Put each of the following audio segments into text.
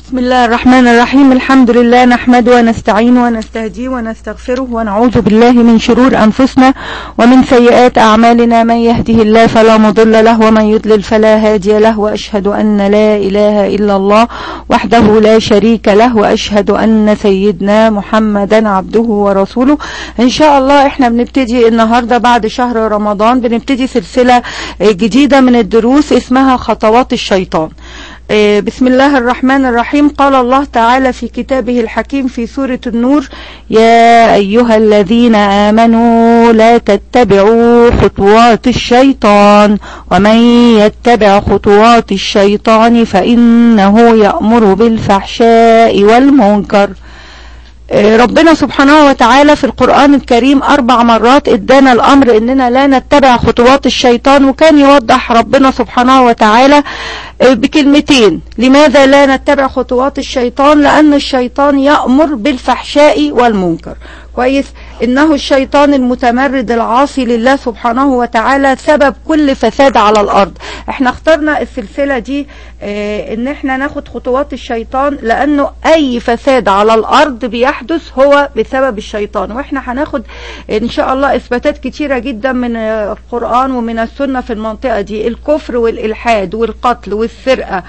بسم الله الرحمن الرحيم الحمد لله نحمد ونستعين ونستهديه ونستغفره ونعوذ بالله من شرور أنفسنا ومن سيئات أعمالنا من يهده الله فلا مضل له ومن يضلل فلا هادي له وأشهد أن لا إله إلا الله وحده لا شريك له وأشهد أن سيدنا محمدا عبده ورسوله إن شاء الله إحنا بنبتدي النهاردة بعد شهر رمضان بنبتدي سلسلة جديدة من الدروس اسمها خطوات الشيطان بسم الله الرحمن الرحيم قال الله تعالى في كتابه الحكيم في سورة النور يا أيها الذين آمنوا لا تتبعوا خطوات الشيطان ومن يتبع خطوات الشيطان فإنه يأمر بالفحشاء والمنكر ربنا سبحانه وتعالى في القرآن الكريم أربع مرات ادانا الأمر إننا لا نتبع خطوات الشيطان وكان يوضح ربنا سبحانه وتعالى بكلمتين لماذا لا نتبع خطوات الشيطان لأن الشيطان يأمر بالفحشاء والمنكر كويس إنه الشيطان المتمرد العاصي لله سبحانه وتعالى سبب كل فساد على الأرض احنا اخترنا السلسلة دي اه ان احنا ناخد خطوات الشيطان لأنه أي فساد على الأرض بيحدث هو بسبب الشيطان واحنا هناخد ان شاء الله إثباتات كتيرة جدا من القرآن ومن السنة في المنطقة دي الكفر والإلحاد والقتل والسرقة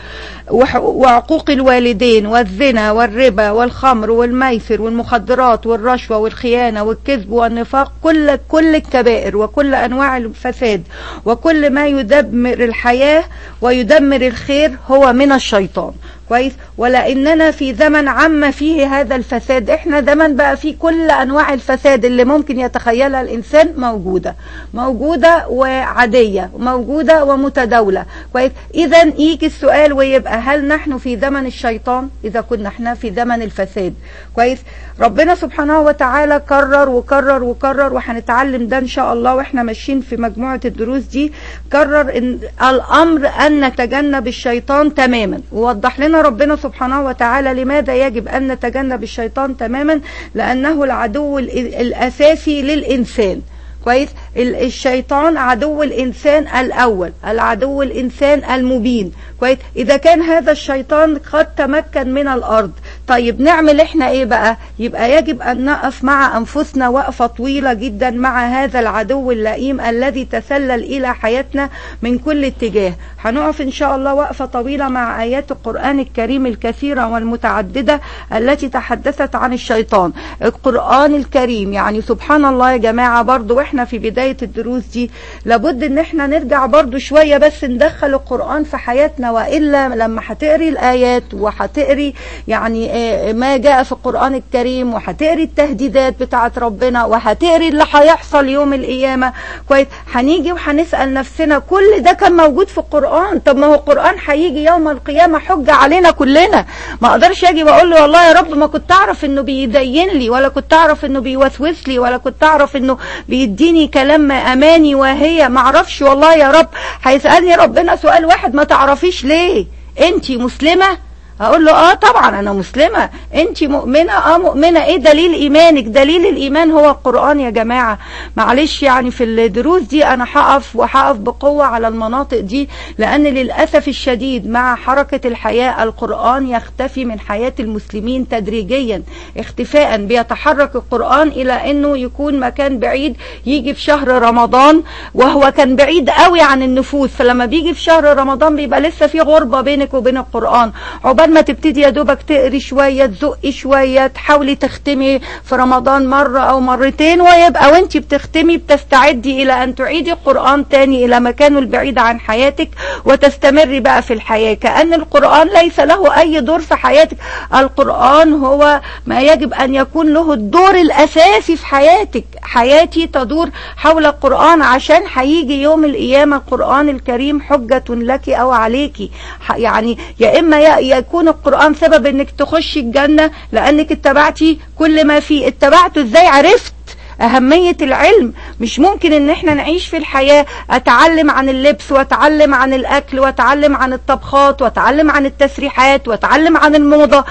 وعقوق الوالدين والزنا والربا والخمر والميسر والمخدرات والرشوة والخيانة والكذب والنفاق كل كل الكبائر وكل أنواع الفساد وكل ما يدمر الحياة ويدمر الخير هو من الشيطان كويس ولاننا في زمن عم فيه هذا الفساد احنا زمن بقى فيه كل انواع الفساد اللي ممكن يتخيلها الانسان موجودة موجودة وعادية موجودة ومتداولة كويس اذا يجي السؤال ويبقى هل نحن في زمن الشيطان اذا كنا احنا في زمن الفساد كويس ربنا سبحانه وتعالى كرر وكرر وكرر وهنتعلم ده ان شاء الله واحنا ماشيين في مجموعة الدروس دي كرر ان الامر ان نتجنب الشيطان تماما ووضح لنا ربنا سبحانه وتعالى لماذا يجب أن نتجنب الشيطان تماما لأنه العدو الأساسي للإنسان كويس الشيطان عدو الإنسان الأول العدو الإنسان المبين كويس إذا كان هذا الشيطان قد تمكن من الأرض طيب نعمل احنا ايه بقى يبقى يجب ان نقف مع انفسنا وقفة طويلة جدا مع هذا العدو اللئيم الذي تسلل الى حياتنا من كل اتجاه هنقف ان شاء الله وقفة طويلة مع ايات القرآن الكريم الكثيرة والمتعددة التي تحدثت عن الشيطان القرآن الكريم يعني سبحان الله يا جماعة برضو واحنا في بداية الدروس دي لابد ان احنا نرجع برضو شوية بس ندخل القرآن في حياتنا وإلا لما هتقري الآيات وهتقري يعني ما جاء في القرآن الكريم وهتقري التهديدات بتاعت ربنا وهتقري اللي هيحصل يوم القيامة كويس هنيجي وهنسأل نفسنا كل ده كان موجود في القرآن طب ما هو القرآن هيجي يوم القيامة حجة علينا كلنا ما اقدرش اجي واقول له والله يا رب ما كنت اعرف انه بيدين لي ولا كنت اعرف انه بيوسوس لي ولا كنت اعرف انه بيديني كلام اماني وهي ما اعرفش والله يا رب هيسألني ربنا سؤال واحد ما تعرفيش ليه انتي مسلمة هقول له اه طبعا انا مسلمة انت مؤمنة اه مؤمنة ايه دليل ايمانك دليل الايمان هو القرآن يا جماعة معلش يعني في الدروس دي انا هقف وهقف بقوة على المناطق دي لان للأسف الشديد مع حركة الحياة القرآن يختفي من حياة المسلمين تدريجيا اختفاء بيتحرك القرآن الى انه يكون مكان بعيد يجي في شهر رمضان وهو كان بعيد قوي عن النفوس فلما بيجي في شهر رمضان بيبقى لسه في غربة بينك وبين القرآن عقبال ما تبتدي يا دوبك تقري شوية تزقي شوية تحاولي تختمي في رمضان مرة او مرتين ويبقى وانت بتختمي بتستعدي الى ان تعيدي القرآن تاني الى مكانه البعيد عن حياتك وتستمري بقى في الحياة كأن القرآن ليس له اي دور في حياتك القرآن هو ما يجب ان يكون له الدور الاساسي في حياتك حياتي تدور حول القرآن عشان هيجي يوم القيامة القرآن الكريم حجة لك او عليكي يعني يا اما يكون القرآن سبب انك تخشي الجنة لانك اتبعتي كل ما فيه اتبعته ازاي عرفت أهمية العلم مش ممكن ان احنا نعيش في الحياة اتعلم عن اللبس واتعلم عن الاكل واتعلم عن الطبخات واتعلم عن التسريحات واتعلم عن الموضة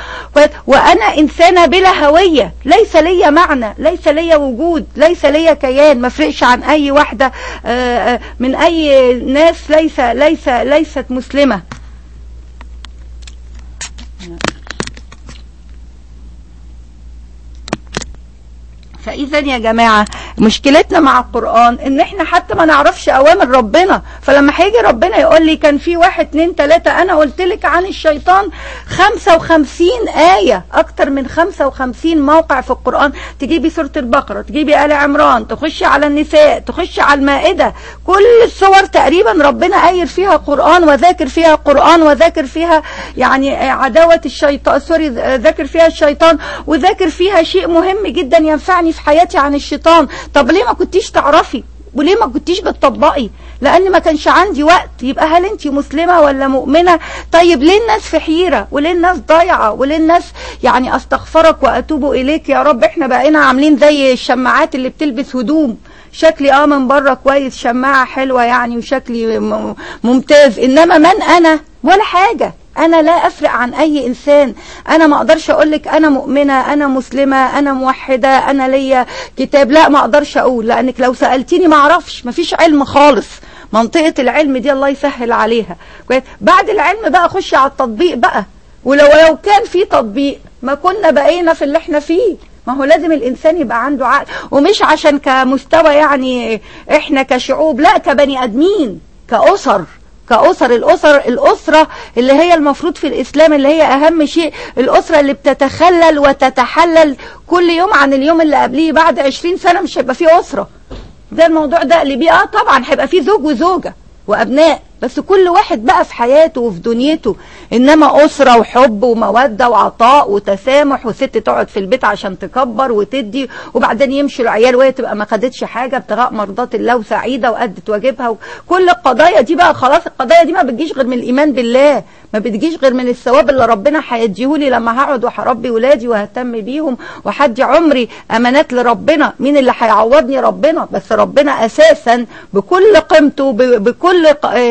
وانا انسانة بلا هوية ليس لي معنى ليس لي وجود ليس لي كيان ما فرقش عن اي واحدة من اي ناس ليس ليس ليست مسلمة فاذا يا جماعه مشكلتنا مع القران ان احنا حتى ما نعرفش اوامر ربنا فلما هيجي ربنا يقول لي كان في واحد اتنين تلاته انا قلت لك عن الشيطان 55 ايه اكتر من 55 موقع في القران تجيبي سوره البقره تجيبي ال عمران تخشي على النساء تخشي على المائده كل الصور تقريبا ربنا قاير فيها قران وذاكر فيها قران وذاكر فيها يعني عداوه الشيطان سوري ذاكر فيها الشيطان وذاكر فيها شيء مهم جدا ينفعني في حياتي عن الشيطان طب ليه ما كنتيش تعرفي وليه ما كنتيش بتطبقي لان ما كانش عندي وقت يبقى هل انت مسلمه ولا مؤمنه طيب ليه الناس في حيره وليه الناس ضايعه وليه الناس يعني استغفرك واتوب اليك يا رب احنا بقينا عاملين زي الشماعات اللي بتلبس هدوم شكلي اه من بره كويس شماعه حلوه يعني وشكلي ممتاز انما من انا ولا حاجه انا لا افرق عن اي انسان انا ما اقدرش اقول لك انا مؤمنه انا مسلمه انا موحده انا ليا كتاب لا ما اقدرش اقول لانك لو سالتيني ما اعرفش ما فيش علم خالص منطقه العلم دي الله يسهل عليها بعد العلم بقى اخش على التطبيق بقى ولو لو كان في تطبيق ما كنا بقينا في اللي احنا فيه ما هو لازم الانسان يبقى عنده عقل ومش عشان كمستوى يعني احنا كشعوب لا كبني ادمين كاسر كأسر الأسر الأسرة اللي هي المفروض في الإسلام اللي هي أهم شيء الأسرة اللي بتتخلل وتتحلل كل يوم عن اليوم اللي قبليه بعد 20 سنة مش هيبقى فيه أسرة ده الموضوع ده اللي بيه اه طبعا هيبقى فيه زوج وزوجة وأبناء بس كل واحد بقى في حياته وفي دنيته انما اسره وحب وموده وعطاء وتسامح وست تقعد في البيت عشان تكبر وتدي وبعدين يمشي العيال وهي تبقى ما خدتش حاجه ابتغاء مرضات الله وسعيده وادت واجبها وكل القضايا دي بقى خلاص القضايا دي ما بتجيش غير من الايمان بالله ما بتجيش غير من الثواب اللي ربنا هيديهولي لما هقعد وهربي ولادي وههتم بيهم وحدي عمري امانات لربنا مين اللي هيعوضني ربنا بس ربنا اساسا بكل قيمته بكل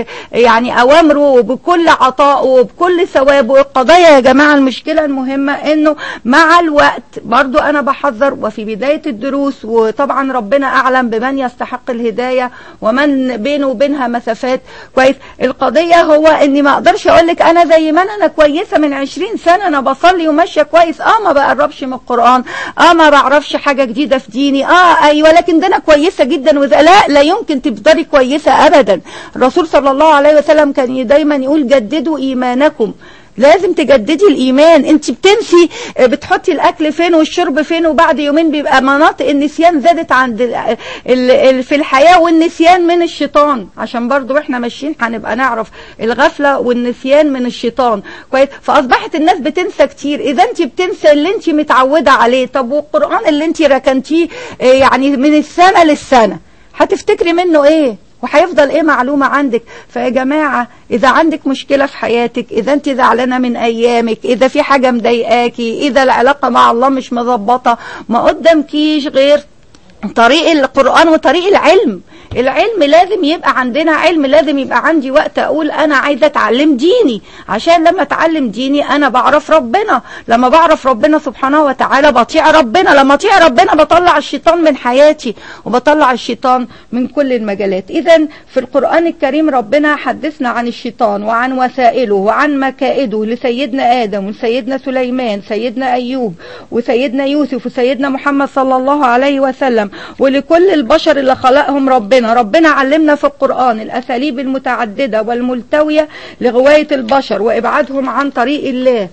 يعني اوامره وبكل عطائه وبكل ثوابه القضايا يا جماعه المشكله المهمه انه مع الوقت برضو انا بحذر وفي بدايه الدروس وطبعا ربنا اعلم بمن يستحق الهدايه ومن بينه وبينها مسافات كويس القضيه هو اني ما اقدرش اقول لك انا زي ما انا انا كويسه من 20 سنه انا بصلي وماشيه كويس اه ما بقربش من القران اه ما بعرفش حاجه جديده في ديني اه ايوه لكن ده انا كويسه جدا وذا لا لا يمكن تفضلي كويسه ابدا الرسول صلى الله عليه وسلم كان دايما يقول جددوا ايمانكم لازم تجددي الايمان انت بتنسي بتحطي الاكل فين والشرب فين وبعد يومين بيبقى مناطق النسيان زادت عند ال ال ال في الحياه والنسيان من الشيطان عشان برضو احنا ماشيين هنبقى نعرف الغفله والنسيان من الشيطان كويس فاصبحت الناس بتنسى كتير اذا انت بتنسى اللي انت متعوده عليه طب والقران اللي انت ركنتيه يعني من السنه للسنه هتفتكري منه ايه وهيفضل ايه معلومة عندك فيا جماعة اذا عندك مشكلة في حياتك اذا انت زعلانة من ايامك اذا في حاجة مضايقاكي اذا العلاقة مع الله مش مظبطة ما قدامكيش غير طريق القرآن وطريق العلم العلم لازم يبقى عندنا علم لازم يبقى عندي وقت اقول انا عايزه اتعلم ديني عشان لما اتعلم ديني انا بعرف ربنا لما بعرف ربنا سبحانه وتعالى بطيع ربنا لما اطيع ربنا بطلع الشيطان من حياتي وبطلع الشيطان من كل المجالات اذا في القران الكريم ربنا حدثنا عن الشيطان وعن وسائله وعن مكائده لسيدنا ادم وسيدنا سليمان سيدنا ايوب وسيدنا يوسف وسيدنا محمد صلى الله عليه وسلم ولكل البشر اللي خلقهم ربنا ربنا ربنا علمنا في القرآن الأساليب المتعددة والملتوية لغواية البشر وإبعادهم عن طريق الله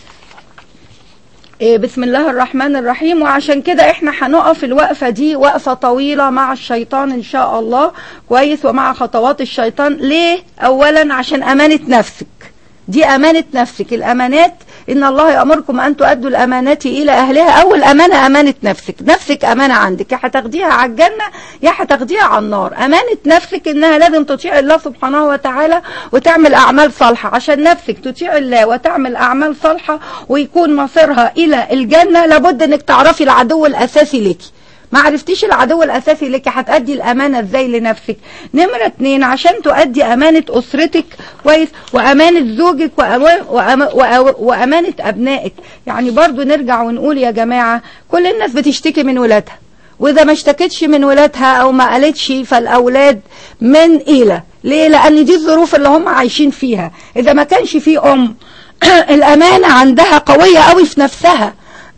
بسم الله الرحمن الرحيم وعشان كده احنا هنقف الوقفة دي وقفة طويلة مع الشيطان ان شاء الله كويس ومع خطوات الشيطان ليه اولا عشان امانة نفسك دي امانة نفسك الامانات ان الله يأمركم ان تؤدوا الامانات الى اهلها اول امانة امانة نفسك نفسك امانة عندك يا هتاخديها على الجنة يا هتاخديها على النار امانة نفسك انها لازم تطيع الله سبحانه وتعالى وتعمل اعمال صالحة عشان نفسك تطيع الله وتعمل اعمال صالحة ويكون مصيرها الى الجنة لابد انك تعرفي العدو الاساسي لك ما عرفتيش العدو الاساسي لك هتأدي الامانه ازاي لنفسك نمره اتنين عشان تؤدي امانه اسرتك كويس وامانه زوجك وامانه ابنائك يعني برضو نرجع ونقول يا جماعه كل الناس بتشتكي من ولادها واذا ما اشتكتش من ولادها او ما قالتش فالاولاد من الى ليه لان دي الظروف اللي هم عايشين فيها اذا ما كانش في ام الامانه عندها قويه قوي في نفسها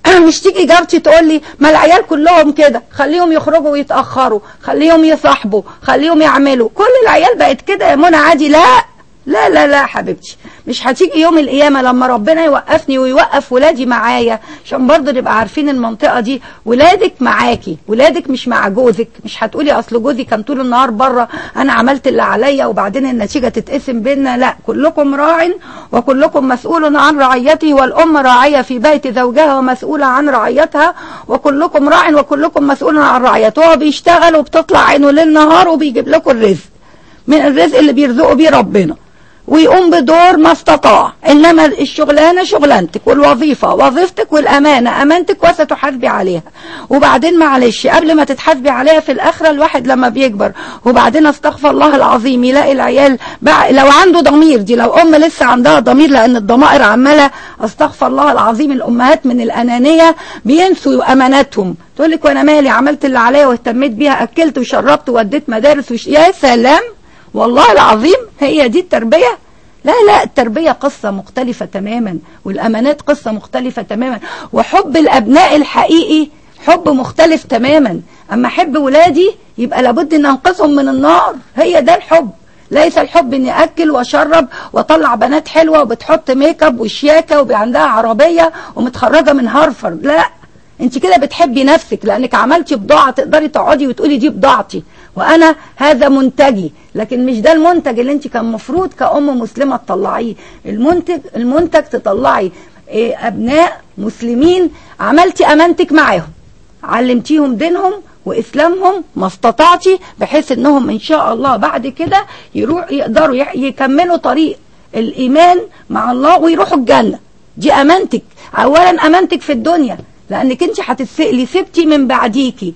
مش تيجي جارتي تقول لي ما العيال كلهم كده خليهم يخرجوا ويتاخروا خليهم يصاحبوا خليهم يعملوا كل العيال بقت كده يا منى عادي لا لا لا لا حبيبتي مش هتيجي يوم القيامة لما ربنا يوقفني ويوقف ولادي معايا عشان برضه نبقى عارفين المنطقة دي ولادك معاكي ولادك مش مع جوزك مش هتقولي اصل جوزي كان طول النهار بره انا عملت اللي عليا وبعدين النتيجة تتقسم بينا لا كلكم راع وكلكم مسؤول عن رعيته والام راعية في بيت زوجها ومسؤولة عن رعيتها وكلكم راع وكلكم مسؤول عن رعيته هو بيشتغل وبتطلع عينه ليل نهار وبيجيب لكم الرزق من الرزق اللي بيرزقه بيه ربنا ويقوم بدور ما استطاع انما الشغلانه شغلانتك والوظيفه وظيفتك والامانه امانتك وستحاسبي عليها وبعدين معلش قبل ما تتحاسبي عليها في الاخره الواحد لما بيكبر وبعدين استغفر الله العظيم يلاقي العيال بقى لو عنده ضمير دي لو ام لسه عندها ضمير لان الضمائر عماله استغفر الله العظيم الامهات من الانانيه بينسوا اماناتهم تقول لك وانا مالي عملت اللي عليا واهتميت بيها اكلت وشربت ووديت مدارس وش... يا سلام والله العظيم هي دي التربية لا لا التربية قصة مختلفة تماما والأمانات قصة مختلفة تماما وحب الأبناء الحقيقي حب مختلف تماما أما أحب ولادي يبقى لابد أن أنقذهم من النار هي ده الحب ليس الحب اني اكل واشرب واطلع بنات حلوه وبتحط ميك اب وشياكه وعندها عربيه ومتخرجه من هارفرد لا انت كده بتحبي نفسك لانك عملتي بضاعه تقدري تقعدي وتقولي دي بضاعتي وانا هذا منتجي لكن مش ده المنتج اللي انت كان مفروض كأم مسلمة تطلعيه المنتج المنتج تطلعي إيه ابناء مسلمين عملتي امانتك معاهم علمتيهم دينهم واسلامهم ما استطعتي بحيث انهم ان شاء الله بعد كده يروح يقدروا يكملوا طريق الايمان مع الله ويروحوا الجنة دي امانتك اولا امانتك في الدنيا لانك انت هتتسألي سبتي من بعديكي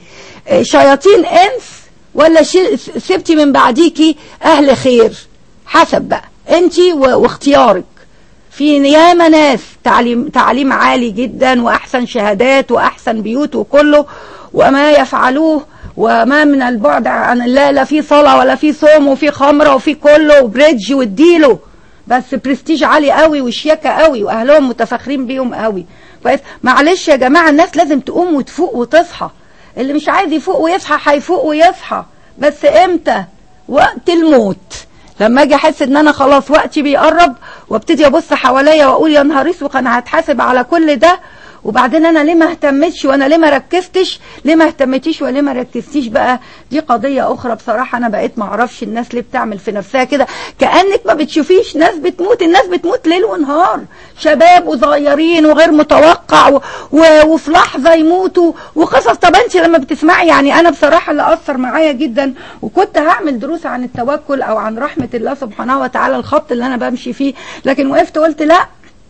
شياطين انس ولا سبتي من بعديكي اهل خير حسب بقى انت واختيارك في ياما ناس تعليم, تعليم عالي جدا واحسن شهادات واحسن بيوت وكله وما يفعلوه وما من البعد عن الله لا في صلاة ولا في صوم وفي خمرة وفي كله وبريدج واديله بس برستيج عالي قوي وشياكة قوي واهلهم متفاخرين بيهم قوي كويس معلش يا جماعة الناس لازم تقوم وتفوق وتصحى اللي مش عايز يفوق ويصحى هيفوق ويصحى بس امتى وقت الموت لما اجي احس ان انا خلاص وقتي بيقرب وابتدي ابص حواليا واقول يا نهار اسود انا هتحاسب على كل ده وبعدين انا ليه ما اهتمتش وانا ليه ما ركزتش ليه ما اهتمتيش وليه ما ركزتيش بقى دي قضية اخرى بصراحة انا بقيت ما اعرفش الناس ليه بتعمل في نفسها كده كأنك ما بتشوفيش ناس بتموت الناس بتموت ليل ونهار شباب وصغيرين وغير متوقع و... و... وفي لحظة يموتوا وقصص طب انت لما بتسمعي يعني انا بصراحة اللي اثر معايا جدا وكنت هعمل دروس عن التوكل او عن رحمة الله سبحانه وتعالى الخط اللي انا بمشي فيه لكن وقفت قلت لا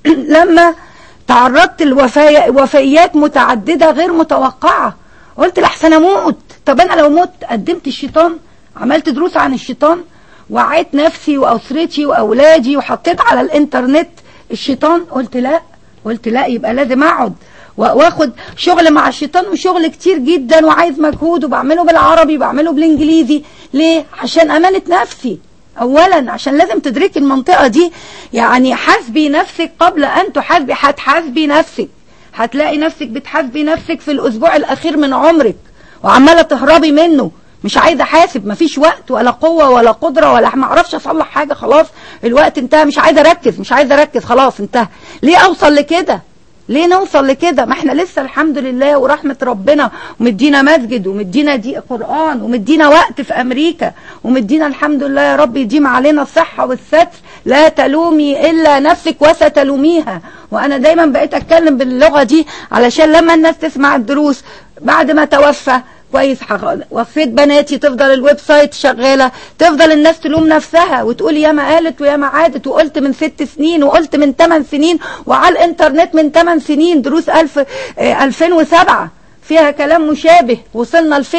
لما تعرضت لوفيات متعددة غير متوقعة قلت لحسن اموت طب انا لو مت قدمت الشيطان عملت دروس عن الشيطان وعيت نفسي واسرتي واولادي وحطيت على الانترنت الشيطان قلت لا قلت لا يبقى لازم اقعد واخد شغل مع الشيطان وشغل كتير جدا وعايز مجهود وبعمله بالعربي وبعمله بالانجليزي ليه عشان امانة نفسي اولا عشان لازم تدركي المنطقة دي يعني حاسبي نفسك قبل ان تحاسبي هتحاسبي نفسك هتلاقي نفسك بتحاسبي نفسك في الاسبوع الاخير من عمرك وعمالة تهربي منه مش عايزه احاسب مفيش وقت ولا قوه ولا قدره ولا ما اعرفش اصلح حاجه خلاص الوقت انتهى مش عايزه اركز مش عايزه اركز خلاص انتهى ليه اوصل لكده ليه نوصل لكده ما احنا لسه الحمد لله ورحمة ربنا ومدينا مسجد ومدينا دي قرآن ومدينا وقت في أمريكا ومدينا الحمد لله يا رب يديم علينا الصحة والستر لا تلومي إلا نفسك وستلوميها وأنا دايما بقيت أتكلم باللغة دي علشان لما الناس تسمع الدروس بعد ما توفى كويس وفيت بناتي تفضل الويب سايت شغالة تفضل الناس تلوم نفسها وتقول يا ما قالت ويا ما عادت وقلت من ست سنين وقلت من ثمان سنين وعلى الانترنت من ثمان سنين دروس ألف اه 2007 فيها كلام مشابه وصلنا 2000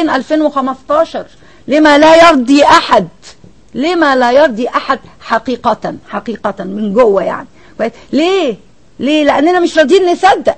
2015 لما لا يرضي أحد لما لا يرضي أحد حقيقة حقيقة من جوه يعني ليه ليه لأننا مش راضيين نصدق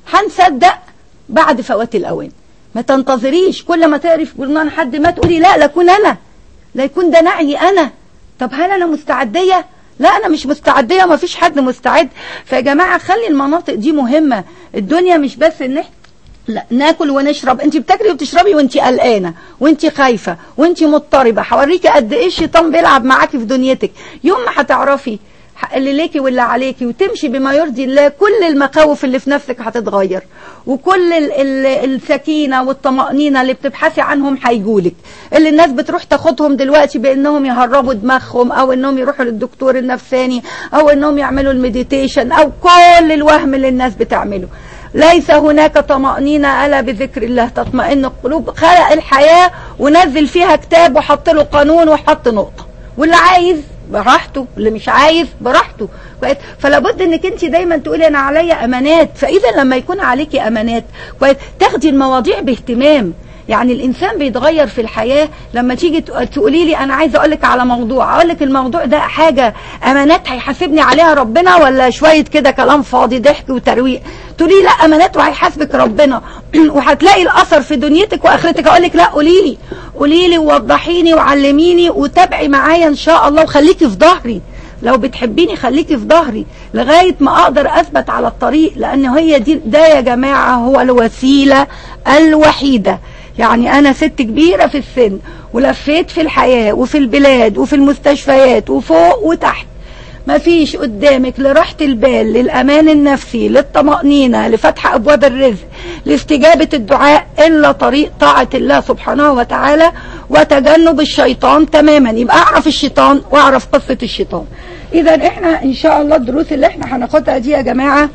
هنصدق بعد فوات الأوان ما تنتظريش كل ما تقري في جورنال حد ما تقولي لا لا اكون انا لا يكون ده نعي انا طب هل انا مستعديه لا انا مش مستعديه وما فيش حد مستعد فيا جماعه خلي المناطق دي مهمه الدنيا مش بس ان احنا لا ناكل ونشرب انت بتاكلي وبتشربي وانت قلقانه وانت خايفه وانت مضطربه هوريكي قد ايه الشيطان بيلعب معاكي في دنيتك يوم ما هتعرفي اللي ليكي واللي عليكي وتمشي بما يرضي الله كل المخاوف اللي في نفسك هتتغير وكل ال ال السكينة والطمأنينة اللي بتبحثي عنهم هيجولك اللي الناس بتروح تاخدهم دلوقتي بانهم يهربوا دماغهم او انهم يروحوا للدكتور النفساني او انهم يعملوا المديتيشن او كل الوهم اللي الناس بتعمله ليس هناك طمأنينة ألا بذكر الله تطمئن القلوب خلق الحياة ونزل فيها كتاب وحط له قانون وحط نقطة واللي عايز براحته اللي مش عايز براحته كويس فلا بد انك انت دايما تقولي انا عليا امانات فاذا لما يكون عليكي امانات كويس تاخدي المواضيع باهتمام يعني الانسان بيتغير في الحياه لما تيجي تقولي لي انا عايزه اقول لك على موضوع اقول لك الموضوع ده حاجه امانات هيحاسبني عليها ربنا ولا شويه كده كلام فاضي ضحك وترويق تقولي لا امانات وهيحاسبك ربنا وهتلاقي الاثر في دنيتك واخرتك اقول لك لا قولي لي قولي لي ووضحيني وعلميني وتابعي معايا ان شاء الله وخليكي في ظهري لو بتحبيني خليكي في ظهري لغاية ما اقدر اثبت على الطريق لان هي دي ده يا جماعة هو الوسيلة الوحيدة يعني انا ست كبيرة في السن ولفيت في الحياة وفي البلاد وفي المستشفيات وفوق وتحت مفيش قدامك لراحة البال للأمان النفسي للطمأنينة لفتح أبواب الرزق لاستجابة الدعاء إلا طريق طاعة الله سبحانه وتعالى وتجنب الشيطان تماما يبقى أعرف الشيطان وأعرف قصة الشيطان إذا إحنا إن شاء الله الدروس اللي إحنا هناخدها دي يا جماعة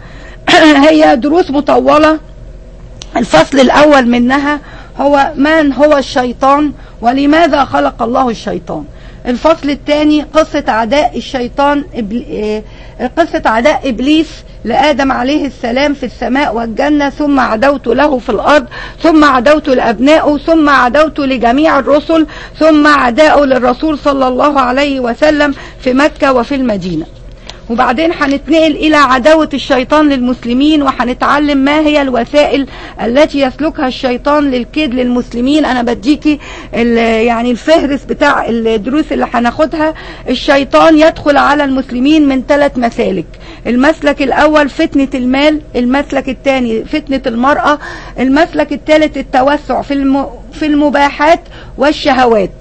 هي دروس مطولة الفصل الأول منها هو من هو الشيطان ولماذا خلق الله الشيطان الفصل الثاني قصة عداء الشيطان قصة عداء إبليس لآدم عليه السلام في السماء والجنة ثم عدوت له في الأرض ثم عدوت لأبنائه ثم عدوت لجميع الرسل ثم عداء للرسول صلى الله عليه وسلم في مكة وفي المدينة وبعدين هنتنقل إلى عداوة الشيطان للمسلمين وهنتعلم ما هي الوسائل التي يسلكها الشيطان للكيد للمسلمين أنا بديكي يعني الفهرس بتاع الدروس اللي هناخدها الشيطان يدخل على المسلمين من ثلاث مسالك المسلك الأول فتنة المال المسلك الثاني فتنة المرأة المسلك الثالث التوسع في في المباحات والشهوات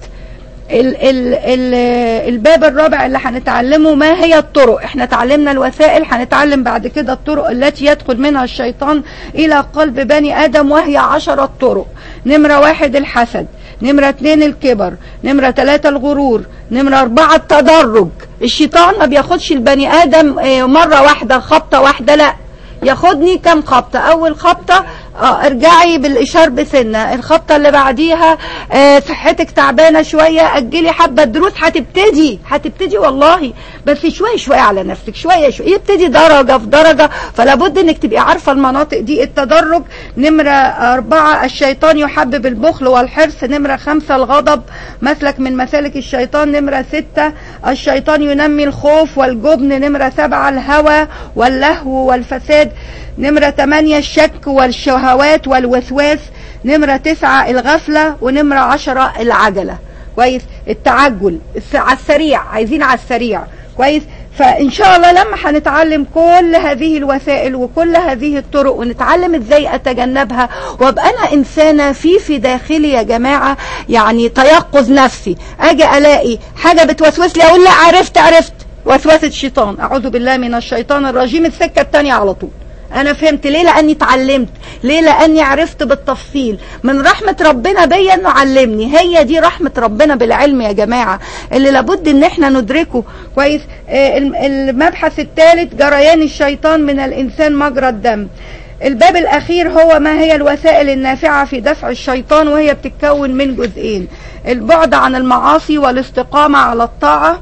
ال ال ال الباب الرابع اللي هنتعلمه ما هي الطرق احنا تعلمنا الوسائل هنتعلم بعد كده الطرق التي يدخل منها الشيطان الى قلب بني ادم وهي عشرة طرق نمرة واحد الحسد نمرة اتنين الكبر نمرة تلاتة الغرور نمرة اربعة التدرج الشيطان ما بياخدش البني ادم مرة واحدة خبطة واحدة لا ياخدني كم خبطة اول خبطة اه ارجعي بالاشار بسنة الخبطة اللي بعديها اه صحتك تعبانة شوية اجلي حبة دروس هتبتدي هتبتدي والله بس شوية شوية على نفسك شوية شوية يبتدي درجة في درجة فلا بد انك تبقي عارفة المناطق دي التدرج نمرة اربعة الشيطان يحبب البخل والحرص نمرة خمسة الغضب مسلك من مسالك الشيطان نمرة ستة الشيطان ينمي الخوف والجبن نمرة سبعة الهوى واللهو والفساد نمرة 8 الشك والشهوات والوسواس نمرة 9 الغفلة ونمرة 10 العجلة كويس التعجل على السريع عايزين على السريع كويس فإن شاء الله لما هنتعلم كل هذه الوسائل وكل هذه الطرق ونتعلم ازاي اتجنبها وابقى انا انسانة في في داخلي يا جماعة يعني تيقظ نفسي اجي الاقي حاجة بتوسوس لي اقول لا عرفت عرفت وسوسة الشيطان اعوذ بالله من الشيطان الرجيم السكة التانية على طول انا فهمت ليه لاني اتعلمت ليه لاني عرفت بالتفصيل من رحمة ربنا بيا انه علمني هي دي رحمة ربنا بالعلم يا جماعة اللي لابد ان احنا ندركه كويس آه المبحث الثالث جريان الشيطان من الانسان مجرى الدم الباب الاخير هو ما هي الوسائل النافعة في دفع الشيطان وهي بتتكون من جزئين البعد عن المعاصي والاستقامة على الطاعة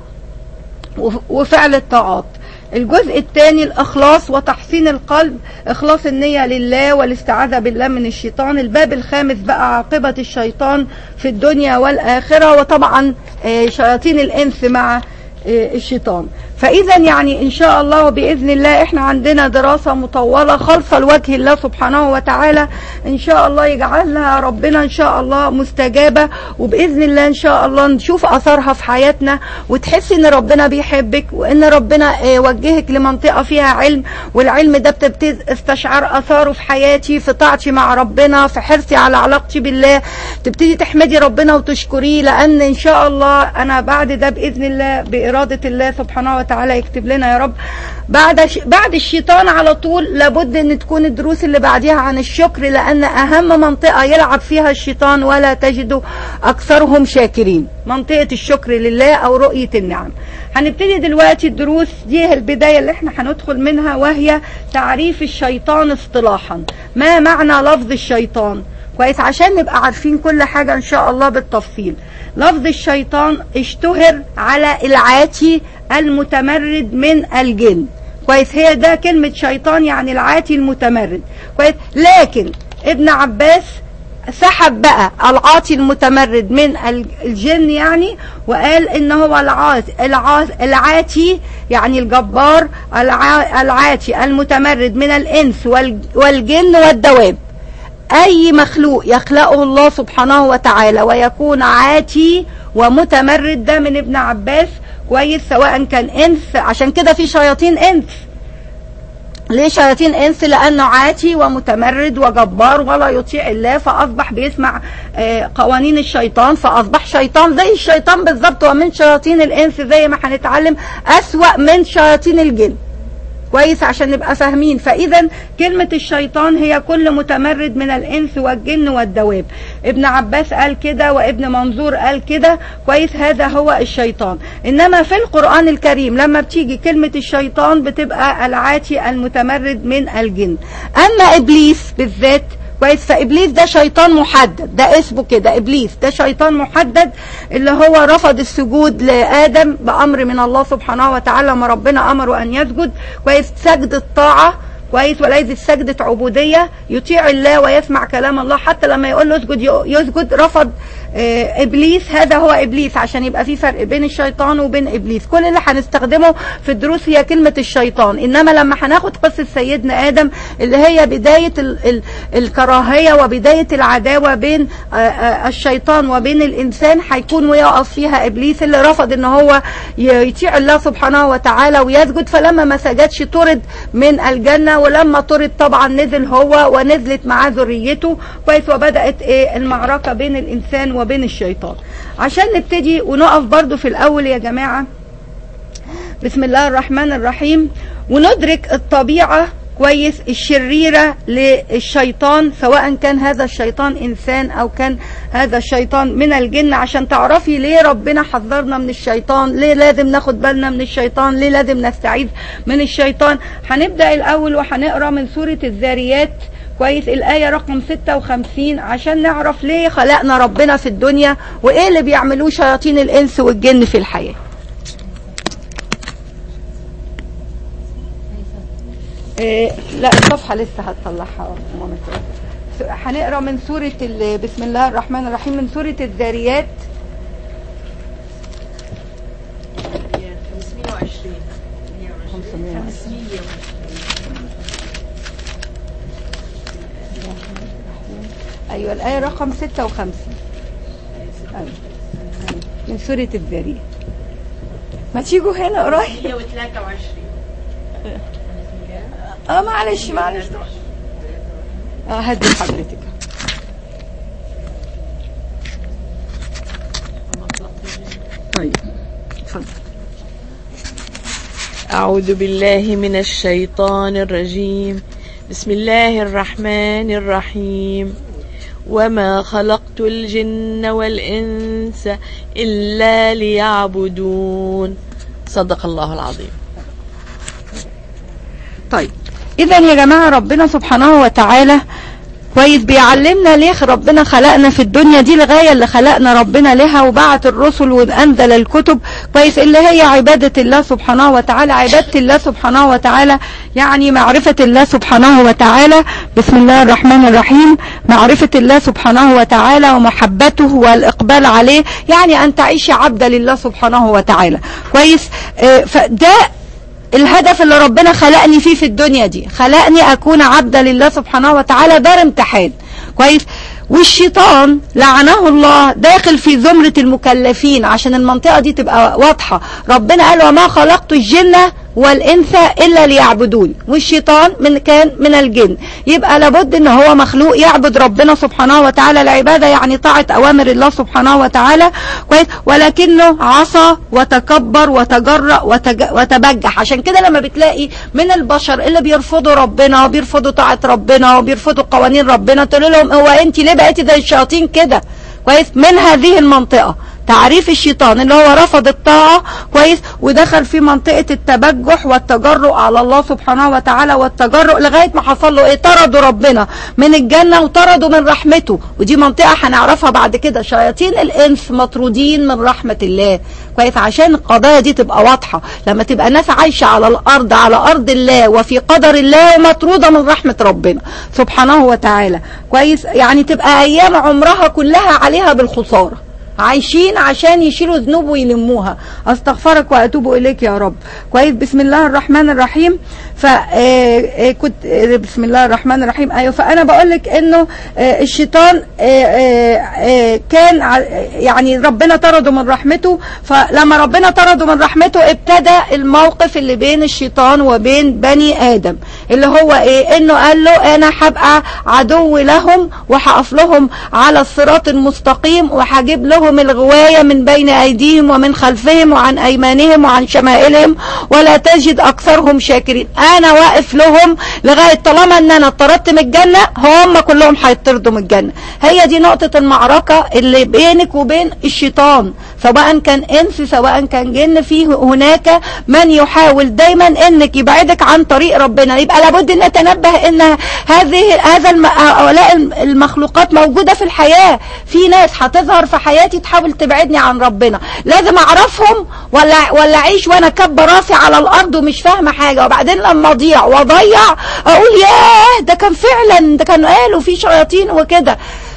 وفعل الطاعات الجزء الثاني الإخلاص وتحسين القلب إخلاص النية لله والاستعاذة بالله من الشيطان الباب الخامس بقى عاقبة الشيطان في الدنيا والآخرة وطبعا شياطين الإنس مع الشيطان فاذا يعني ان شاء الله وباذن الله احنا عندنا دراسة مطولة خالصة لوجه الله سبحانه وتعالى ان شاء الله يجعلها ربنا ان شاء الله مستجابة وباذن الله ان شاء الله نشوف اثرها في حياتنا وتحسي ان ربنا بيحبك وان ربنا آه، وجهك لمنطقة فيها علم والعلم ده بتبتدي استشعار اثاره في حياتي في طاعتي مع ربنا في حرصي على علاقتي بالله تبتدي تحمدي ربنا وتشكريه لان ان شاء الله انا بعد ده باذن الله باراده الله سبحانه وتعالى يكتب لنا يا رب بعد ش... بعد الشيطان على طول لابد ان تكون الدروس اللي بعديها عن الشكر لان اهم منطقه يلعب فيها الشيطان ولا تجد اكثرهم شاكرين منطقه الشكر لله او رؤيه النعم هنبتدي دلوقتي الدروس دي البدايه اللي احنا هندخل منها وهي تعريف الشيطان اصطلاحا ما معنى لفظ الشيطان كويس عشان نبقى عارفين كل حاجة ان شاء الله بالتفصيل لفظ الشيطان اشتهر على العاتي المتمرد من الجن كويس هي ده كلمة شيطان يعني العاتي المتمرد كويس لكن ابن عباس سحب بقى العاطي المتمرد من الجن يعني وقال ان هو العاطي, العاتي يعني الجبار العاتي المتمرد من الانس والجن والدواب اي مخلوق يخلقه الله سبحانه وتعالى ويكون عاتي ومتمرد ده من ابن عباس كويس سواء كان انس عشان كده في شياطين انس ليه شياطين انس لانه عاتي ومتمرد وجبار ولا يطيع الله فاصبح بيسمع آه، قوانين الشيطان فاصبح شيطان زي الشيطان بالظبط ومن شياطين الانس زي ما هنتعلم اسوا من شياطين الجن كويس عشان نبقى فاهمين فاذا كلمة الشيطان هي كل متمرد من الانس والجن والدواب ابن عباس قال كده وابن منظور قال كده كويس هذا هو الشيطان انما في القرآن الكريم لما بتيجي كلمة الشيطان بتبقى العاتي المتمرد من الجن اما ابليس بالذات كويس فابليس ده شيطان محدد ده اسمه كده ابليس ده شيطان محدد اللي هو رفض السجود لادم بامر من الله سبحانه وتعالى ما ربنا امره ان يسجد كويس سجد الطاعه كويس وليس سجدة عبودية يطيع الله ويسمع كلام الله حتى لما يقول له اسجد يسجد رفض آه، ابليس هذا هو ابليس عشان يبقى في فرق بين الشيطان وبين ابليس كل اللي هنستخدمه في الدروس هي كلمة الشيطان انما لما هناخد قصة سيدنا ادم اللي هي بداية ال ال الكراهية وبداية العداوة بين آه، آه، الشيطان وبين الانسان هيكون ويقف فيها ابليس اللي رفض ان هو يطيع الله سبحانه وتعالى ويسجد فلما ما سجدش طرد من الجنة ولما طرد طبعا نزل هو ونزلت معاه ذريته كويس وبدأت ايه المعركة بين الانسان وبين الشيطان عشان نبتدي ونقف برضو في الأول يا جماعة بسم الله الرحمن الرحيم وندرك الطبيعة كويس الشريرة للشيطان سواء كان هذا الشيطان إنسان أو كان هذا الشيطان من الجن عشان تعرفي ليه ربنا حذرنا من الشيطان ليه لازم ناخد بالنا من الشيطان ليه لازم نستعيذ من الشيطان هنبدأ الأول وهنقرأ من سورة الذاريات كويس الآية رقم 56 عشان نعرف ليه خلقنا ربنا في الدنيا وإيه اللي بيعملوه شياطين الإنس والجن في الحياة إيه لا الصفحة لسه هتطلعها ماما هنقرا من سورة بسم الله الرحمن الرحيم من سورة الذاريات 520 520 أيوة الآية رقم 56 أيوة. من سورة الذرية ما تيجوا هنا قريب 123 اه معلش معلش اه هدي حضرتك طيب اتفضل أعوذ بالله من الشيطان الرجيم بسم الله الرحمن الرحيم وما خلقت الجن والإنس إلا ليعبدون صدق الله العظيم طيب إذا يا جماعة ربنا سبحانه وتعالى كويس بيعلمنا ليه ربنا خلقنا في الدنيا دي الغاية اللي خلقنا ربنا لها وبعت الرسل وانزل الكتب كويس اللي هي عبادة الله سبحانه وتعالى عبادة الله سبحانه وتعالى يعني معرفة الله سبحانه وتعالى بسم الله الرحمن الرحيم معرفة الله سبحانه وتعالى ومحبته والإقبال عليه يعني أن تعيش عبدا لله سبحانه وتعالى كويس آه، فده الهدف اللي ربنا خلقني فيه في الدنيا دي خلقني أكون عبدا لله سبحانه وتعالى دار امتحان كويس والشيطان لعنه الله داخل في زمرة المكلفين عشان المنطقة دي تبقى واضحة ربنا قال وما خلقت الجن والإنس إلا ليعبدون والشيطان من كان من الجن يبقى لابد ان هو مخلوق يعبد ربنا سبحانه وتعالى العبادة يعني طاعة أوامر الله سبحانه وتعالى كويس ولكنه عصى وتكبر وتجرأ وتج... وتبجح عشان كده لما بتلاقي من البشر اللي بيرفضوا ربنا وبيرفضوا طاعة ربنا وبيرفضوا قوانين ربنا تقول لهم هو انت ليه بقيتي زي الشياطين كده كويس من هذه المنطقة تعريف الشيطان اللي هو رفض الطاعة كويس ودخل في منطقة التبجح والتجرؤ على الله سبحانه وتعالى والتجرؤ لغاية ما حصل له ايه طردوا ربنا من الجنة وطردوا من رحمته ودي منطقة هنعرفها بعد كده شياطين الانس مطرودين من رحمة الله كويس عشان القضايا دي تبقى واضحة لما تبقى ناس عايشة على الارض على ارض الله وفي قدر الله ومطرودة من رحمة ربنا سبحانه وتعالى كويس يعني تبقى ايام عمرها كلها عليها بالخسارة عايشين عشان يشيلوا ذنوب ويلموها استغفرك واتوب اليك يا رب كويس بسم الله الرحمن الرحيم ف كنت بسم الله الرحمن الرحيم ايوه فانا بقول لك انه آه، الشيطان آه، آه، آه، كان ع- يعني ربنا طرده من رحمته فلما ربنا طرده من رحمته ابتدى الموقف اللي بين الشيطان وبين بني ادم اللي هو ايه انه قال له انا هبقى عدو لهم وهقف لهم على الصراط المستقيم وهجيب لهم الغواية من بين ايديهم ومن خلفهم وعن ايمانهم وعن شمائلهم ولا تجد اكثرهم شاكرين انا واقف لهم لغاية طالما ان انا اتطردت من الجنة هم كلهم هيطردوا من الجنة هي دي نقطة المعركة اللي بينك وبين الشيطان سواء كان انس سواء كان جن في هناك من يحاول دايما انك يبعدك عن طريق ربنا يبقى لابد ان نتنبه ان هذه هذا الم... هؤلاء المخلوقات موجوده في الحياه في ناس هتظهر في حياتي تحاول تبعدني عن ربنا لازم اعرفهم ولا ولا اعيش وانا كب راسي على الارض ومش فاهمه حاجه وبعدين لما اضيع واضيع اقول ياه ده كان فعلا ده كانوا قالوا في شياطين وكده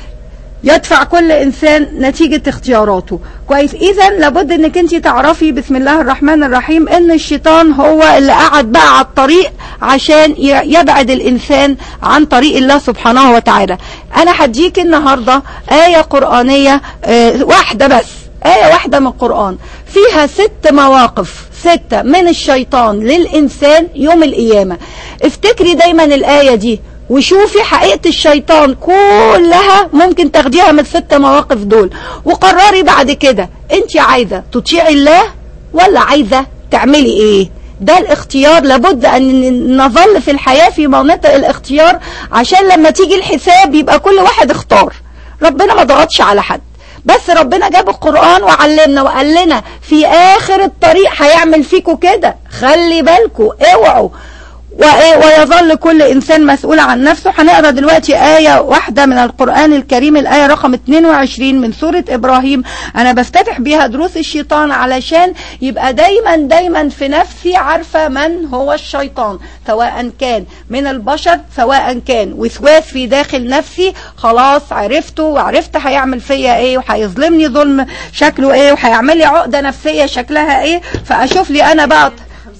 يدفع كل انسان نتيجة اختياراته كويس اذا لابد انك انت تعرفي بسم الله الرحمن الرحيم ان الشيطان هو اللي قعد بقى على الطريق عشان ي- يبعد الانسان عن طريق الله سبحانه وتعالى انا هديك النهاردة اية قرآنية آه، واحدة بس آية واحدة من القرآن فيها ست مواقف ستة من الشيطان للإنسان يوم القيامة افتكري دايما الآية دي وشوفي حقيقة الشيطان كلها ممكن تاخديها من الست مواقف دول وقرري بعد كده انت عايزة تطيعي الله ولا عايزة تعملي ايه ده الاختيار لابد ان نظل في الحياة في مناطق الاختيار عشان لما تيجي الحساب يبقى كل واحد اختار ربنا ما ضغطش على حد بس ربنا جاب القرآن وعلمنا وقال لنا في آخر الطريق هيعمل فيكم كده خلي بالكم اوعوا وإيه ويظل كل إنسان مسؤول عن نفسه هنقرا دلوقتي آية واحدة من القرآن الكريم الآية رقم 22 من سورة إبراهيم أنا بفتتح بيها دروس الشيطان علشان يبقى دايما دايما في نفسي عارفة من هو الشيطان سواء كان من البشر سواء كان وسواس في داخل نفسي خلاص عرفته وعرفت هيعمل فيا ايه وهيظلمني ظلم شكله ايه وهيعمل لي عقدة نفسية شكلها ايه فأشوف لي أنا بقى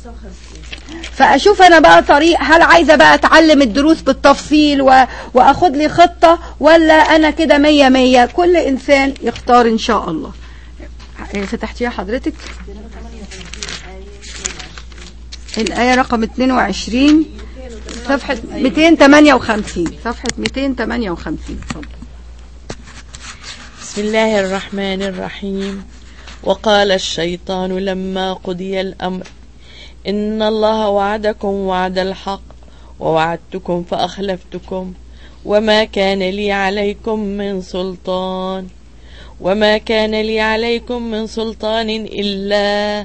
فاشوف انا بقى طريق هل عايزه بقى اتعلم الدروس بالتفصيل و... واخد لي خطه ولا انا كده مية مية كل انسان يختار ان شاء الله إيه فتحتيها حضرتك الآية رقم 22 صفحة 258 صفحة 258 اتفضل بسم الله الرحمن الرحيم وقال الشيطان لما قضي الأمر إن الله وعدكم وعد الحق ووعدتكم فأخلفتكم وما كان لي عليكم من سلطان وما كان لي عليكم من سلطان إلا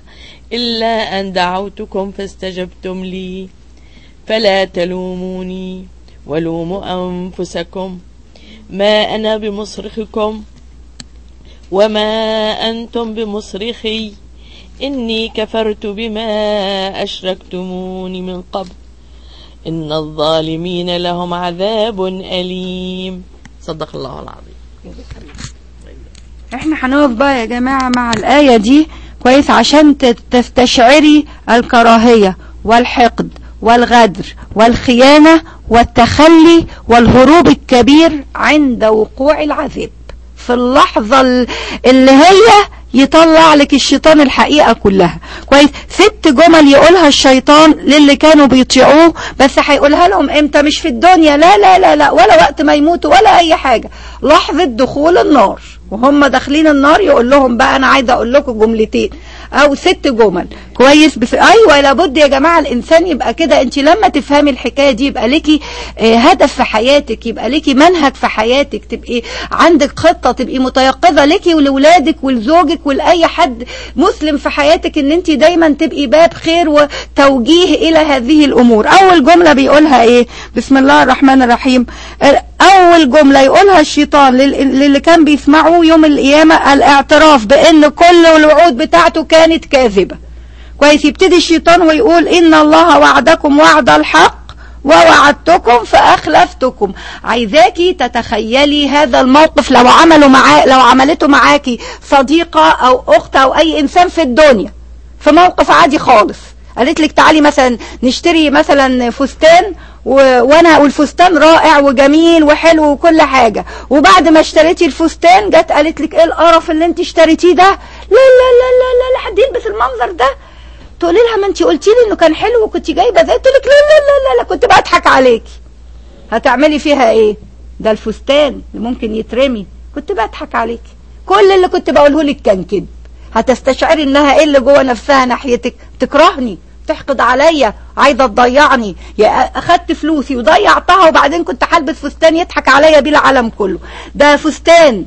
إلا أن دعوتكم فاستجبتم لي فلا تلوموني ولوموا أنفسكم ما أنا بمصرخكم وما أنتم بمصرخي إني كفرت بما أشركتموني من قبل إن الظالمين لهم عذاب أليم صدق الله العظيم احنا هنقف بقى يا جماعة مع الآية دي كويس عشان تت- تستشعري الكراهية والحقد والغدر والخيانة والتخلي والهروب الكبير عند وقوع العذاب في اللحظة ال- اللي هي يطلع لك الشيطان الحقيقة كلها كويس ست جمل يقولها الشيطان للي كانوا بيطيعوه بس هيقولها لهم امتى مش في الدنيا لا لا لا لا ولا وقت ما يموتوا ولا اي حاجة لحظة دخول النار وهم داخلين النار يقول لهم بقى انا عايزه اقول لكم جملتين او ست جمل كويس بس ايوه لابد يا جماعه الانسان يبقى كده انت لما تفهمي الحكايه دي يبقى ليكي آه، هدف في حياتك يبقى ليكي منهج في حياتك تبقي عندك خطه تبقي متيقظه ليكي ولولادك ولزوجك ولاي حد مسلم في حياتك ان انت دايما تبقي باب خير وتوجيه الى هذه الامور اول جمله بيقولها ايه بسم الله الرحمن الرحيم آه، اول جمله يقولها الشيطان لل- للي كان بيسمعوه يوم القيامه الاعتراف بان كل الوعود بتاعته كانت كاذبه كويس يبتدي الشيطان ويقول ان الله وعدكم وعد الحق ووعدتكم فاخلفتكم عايزاكي تتخيلي هذا الموقف لو عملوا معاه لو عملته معاكي صديقه او اخت او اي انسان في الدنيا في موقف عادي خالص قالت لك تعالي مثلا نشتري مثلا فستان و... وانا والفستان رائع وجميل وحلو وكل حاجه وبعد ما اشتريتي الفستان جت قالت لك ايه القرف اللي انت اشتريتيه ده لا لا لا لا لا لا حد يلبس المنظر ده تقولي لها ما انت قلتي لي انه كان حلو وكنت جايبه زي تقول لك لا لا لا لا لا كنت بضحك عليكي هتعملي فيها ايه ده الفستان اللي ممكن يترمي كنت بضحك عليكي كل اللي كنت بقوله لك كان كذب هتستشعري انها ايه اللي جوه نفسها ناحيتك تكرهني تحقد عليا عايزه تضيعني يا اخدت فلوسي وضيعتها وبعدين كنت هلبس فستان يضحك عليا بيه العالم كله ده فستان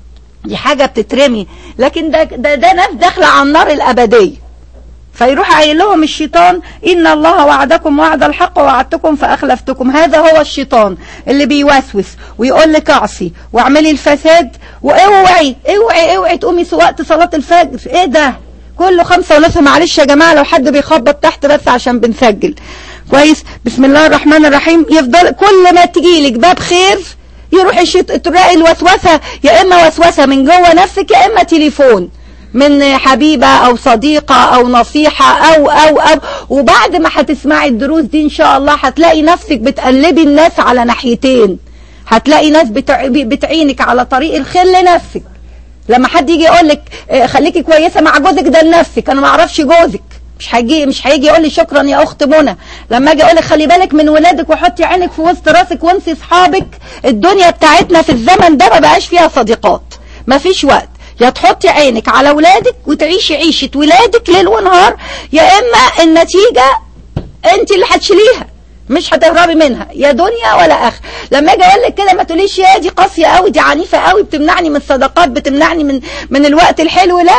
دي حاجه بتترمي لكن ده ده, ده ناس داخله على النار الابديه فيروح قايل لهم الشيطان ان الله وعدكم وعد الحق ووعدتكم فاخلفتكم هذا هو الشيطان اللي بيوسوس ويقول لك اعصي واعملي الفساد واوعي اوعي اوعي تقومي في وقت صلاه الفجر ايه ده كله خمسة ونص معلش يا جماعة لو حد بيخبط تحت بس عشان بنسجل كويس بسم الله الرحمن الرحيم يفضل كل ما تجيلك باب خير يروح الشيط تلاقي الوسوسة يا اما وسوسة من جوه نفسك يا اما تليفون من حبيبة او صديقة او نصيحة او او او وبعد ما هتسمعي الدروس دي ان شاء الله هتلاقي نفسك بتقلبي الناس على ناحيتين هتلاقي ناس بتع... بتعينك على طريق الخير لنفسك لما حد يجي يقول لك خليكي كويسه مع جوزك ده لنفسك انا ما اعرفش جوزك مش هيجي مش هيجي يقول لي شكرا يا اخت منى لما اجي اقول لك خلي بالك من ولادك وحطي عينك في وسط راسك وانسي اصحابك الدنيا بتاعتنا في الزمن ده ما بقاش فيها صديقات ما فيش وقت يا تحطي عينك على ولادك وتعيشي عيشه ولادك ليل ونهار يا اما النتيجه انت اللي هتشيليها مش هتهربي منها يا دنيا ولا اخر لما اجي اقول لك كده ما تقوليش يا دي قاسيه قوي دي عنيفه قوي بتمنعني من الصداقات بتمنعني من من الوقت الحلو لا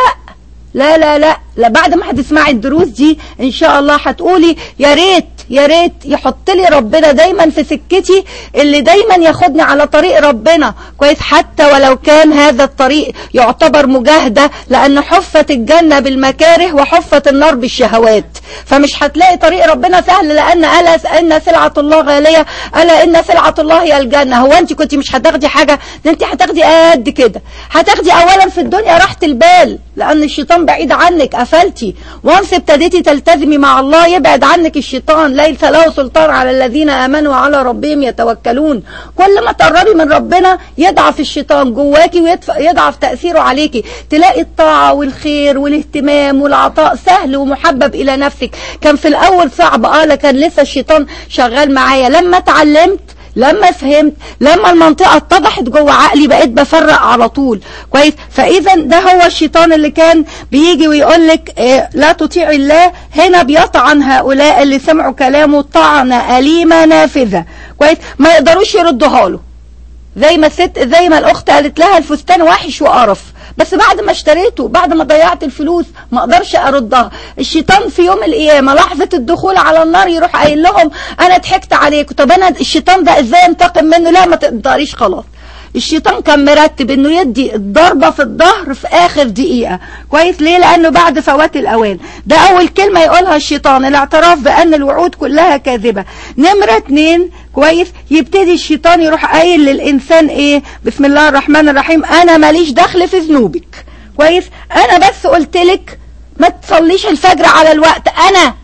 لا لا لا لا بعد ما هتسمعي الدروس دي ان شاء الله هتقولي يا ريت يا ريت يحط لي ربنا دايما في سكتي اللي دايما ياخدني على طريق ربنا كويس حتى ولو كان هذا الطريق يعتبر مجاهدة لان حفت الجنة بالمكاره وحفت النار بالشهوات فمش هتلاقي طريق ربنا سهل لان الا ان سلعة الله غالية الا ان سلعة الله هي الجنة هو انت كنت مش هتاخدي حاجة ده انت هتاخدي قد كده هتاخدي اولا في الدنيا راحة البال لان الشيطان بعيد عنك قفلتي وانس ابتديتي تلتزمي مع الله يبعد عنك الشيطان ليس له سلطان على الذين امنوا وعلى ربهم يتوكلون كل ما تقربي من ربنا يضعف الشيطان جواكي ويضعف تاثيره عليكي تلاقي الطاعه والخير والاهتمام والعطاء سهل ومحبب الى نفسك كان في الاول صعب اه لكن لسه الشيطان شغال معايا لما اتعلمت لما فهمت لما المنطقة اتضحت جوه عقلي بقيت بفرق على طول كويس فاذا ده هو الشيطان اللي كان بيجي ويقول لك إيه لا تطيع الله هنا بيطعن هؤلاء اللي سمعوا كلامه طعنة أليمة نافذة كويس ما يقدروش يردوها له زي ما الست زي ما الاخت قالت لها الفستان وحش وقرف بس بعد ما اشتريته بعد ما ضيعت الفلوس ما اقدرش اردها الشيطان في يوم القيامه لحظه الدخول على النار يروح قايل لهم انا ضحكت عليكم طب انا الشيطان ده ازاي انتقم منه لا ما تقدريش خلاص الشيطان كان مرتب انه يدي الضربة في الظهر في اخر دقيقة كويس ليه لانه بعد فوات الاوان ده اول كلمة يقولها الشيطان الاعتراف بان الوعود كلها كاذبة نمرة اتنين كويس يبتدي الشيطان يروح قايل للانسان ايه بسم الله الرحمن الرحيم انا ماليش دخل في ذنوبك كويس انا بس قلت لك ما تصليش الفجر على الوقت انا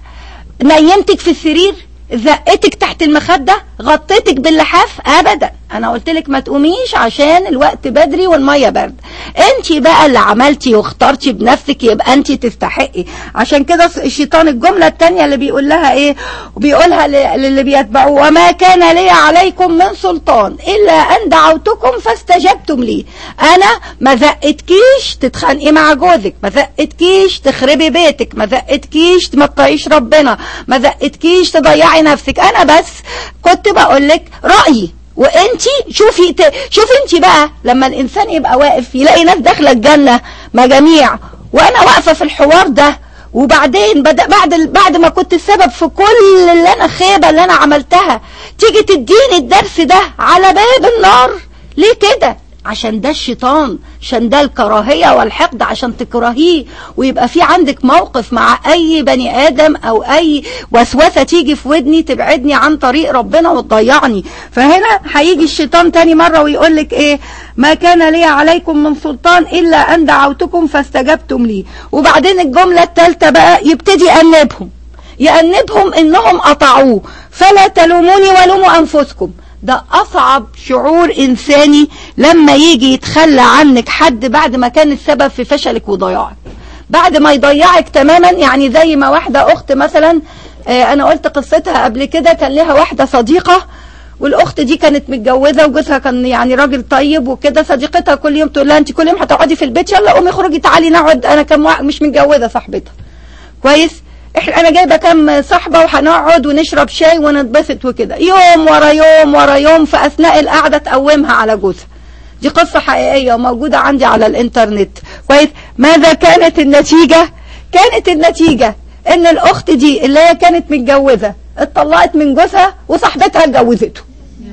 نيمتك في السرير زقتك تحت المخدة غطيتك باللحاف ابدا انا قلت لك ما تقوميش عشان الوقت بدري والميه برد انت بقى اللي عملتي واخترتي بنفسك يبقى انت تستحقي عشان كده الشيطان الجمله الثانيه اللي بيقول لها ايه وبيقولها للي بيتبعوه وما كان لي عليكم من سلطان الا ان دعوتكم فاستجبتم لي انا ما زقتكيش تتخانقي مع جوزك ما زقتكيش تخربي بيتك ما زقتكيش ما تطيعيش ربنا ما زقتكيش تضيعي نفسك انا بس كنت بقول لك رايي وانتي شوفي ت... شوفي انتي بقى لما الانسان يبقى واقف يلاقي ناس داخله الجنه مجاميع وانا واقفه في الحوار ده وبعدين بدا بعد بعد ما كنت السبب في كل اللي انا خيبه اللي انا عملتها تيجي تديني الدرس ده على باب النار ليه كده عشان ده الشيطان عشان ده الكراهية والحقد عشان تكرهيه ويبقى في عندك موقف مع أي بني آدم أو أي وسوسة تيجي في ودني تبعدني عن طريق ربنا وتضيعني فهنا هيجي الشيطان تاني مرة ويقول لك إيه ما كان لي عليكم من سلطان إلا أن دعوتكم فاستجبتم لي وبعدين الجملة الثالثة بقى يبتدي يأنبهم يأنبهم إنهم قطعوه فلا تلوموني ولوموا أنفسكم ده أصعب شعور إنساني لما يجي يتخلى عنك حد بعد ما كان السبب في فشلك وضياعك بعد ما يضيعك تماما يعني زي ما واحدة أخت مثلا آه أنا قلت قصتها قبل كده كان لها واحدة صديقة والاخت دي كانت متجوزه وجوزها كان يعني راجل طيب وكده صديقتها كل يوم تقول لها انت كل يوم هتقعدي في البيت يلا قومي اخرجي تعالي نقعد انا كم مش متجوزه صاحبتها كويس احنا انا جايبه كام صاحبه وهنقعد ونشرب شاي ونتبسط وكده يوم ورا يوم ورا يوم في اثناء القعده تقومها على جوزها دي قصه حقيقيه وموجوده عندي على الانترنت كويس ماذا كانت النتيجه كانت النتيجه ان الاخت دي اللي هي كانت متجوزه اتطلقت من جوزها وصاحبتها اتجوزته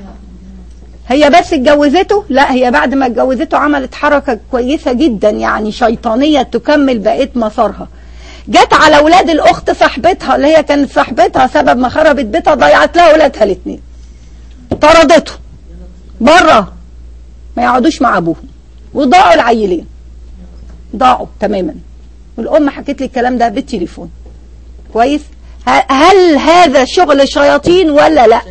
هي بس اتجوزته لا هي بعد ما اتجوزته عملت حركه كويسه جدا يعني شيطانيه تكمل بقيه مسارها جت على اولاد الاخت صاحبتها اللي هي كانت صاحبتها سبب ما خربت بيتها ضيعت لها اولادها الاثنين طردته بره ما يقعدوش مع ابوهم وضاعوا العيلين ضاعوا تماما والام حكت لي الكلام ده بالتليفون كويس هل هذا شغل شياطين ولا لا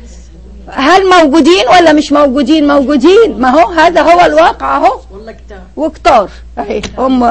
هل موجودين ولا مش موجودين موجودين ما هو هذا هو الواقع اهو والله كتار وكتار اهي ام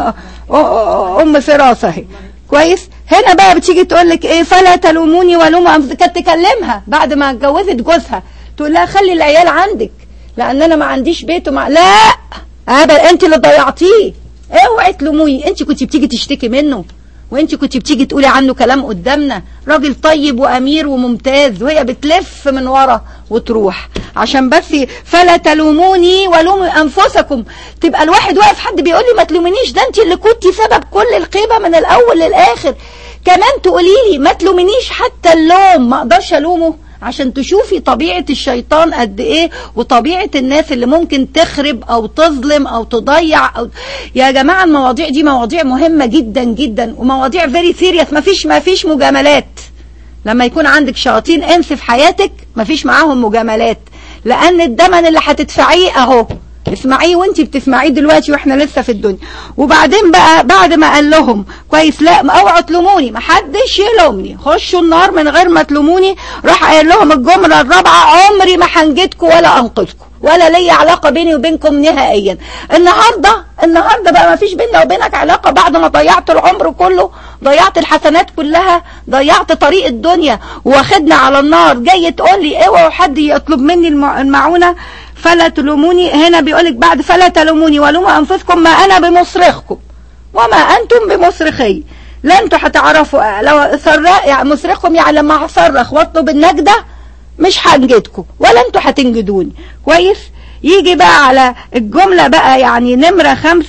ام فراسه اهي كويس هنا بقى بتيجي تقول لك ايه فلا تلوموني ولوموا انفسكم كانت تكلمها بعد ما اتجوزت جوزها تقول لها خلي العيال عندك لان انا ما عنديش بيت ومع لا ابدا انت اللي ضيعتيه اوعي تلوموني انت كنت بتيجي تشتكي منه وانت كنت بتيجي تقولي عنه كلام قدامنا راجل طيب وامير وممتاز وهي بتلف من ورا وتروح عشان بس فلا تلوموني ولوموا انفسكم تبقى الواحد واقف حد بيقول لي ما تلومنيش ده انت اللي كنت سبب كل الخيبه من الاول للاخر كمان تقولي لي ما تلومنيش حتى اللوم ما اقدرش الومه عشان تشوفي طبيعة الشيطان قد ايه وطبيعة الناس اللي ممكن تخرب او تظلم او تضيع او يا جماعة المواضيع دي مواضيع مهمة جدا جدا ومواضيع فيري سيريس مفيش مفيش مجاملات لما يكون عندك شياطين انس في حياتك مفيش معاهم مجاملات لان الدمن اللي هتدفعيه اهو اسمعيه وانت بتسمعيه دلوقتي واحنا لسه في الدنيا وبعدين بقى بعد ما قال لهم كويس لا اوعوا تلوموني محدش يلومني خشوا النار من غير ما تلوموني راح قايل لهم الجمله الرابعه عمري ما هنجدكم ولا انقذكم ولا لي علاقه بيني وبينكم نهائيا النهارده النهارده بقى ما فيش بيننا وبينك علاقه بعد ما ضيعت العمر كله ضيعت الحسنات كلها ضيعت طريق الدنيا واخدنا على النار جاي تقول لي اوعوا حد يطلب مني المعونه فلا تلوموني هنا بيقولك بعد فلا تلوموني ولوموا انفسكم ما انا بمصرخكم وما انتم بمصرخي لا انتوا هتعرفوا لو صرخ يعني مصرخكم يعني لما هصرخ واطلب النجده مش هنجدكم ولا انتوا هتنجدوني كويس يجي بقى على الجمله بقى يعني نمره خمسة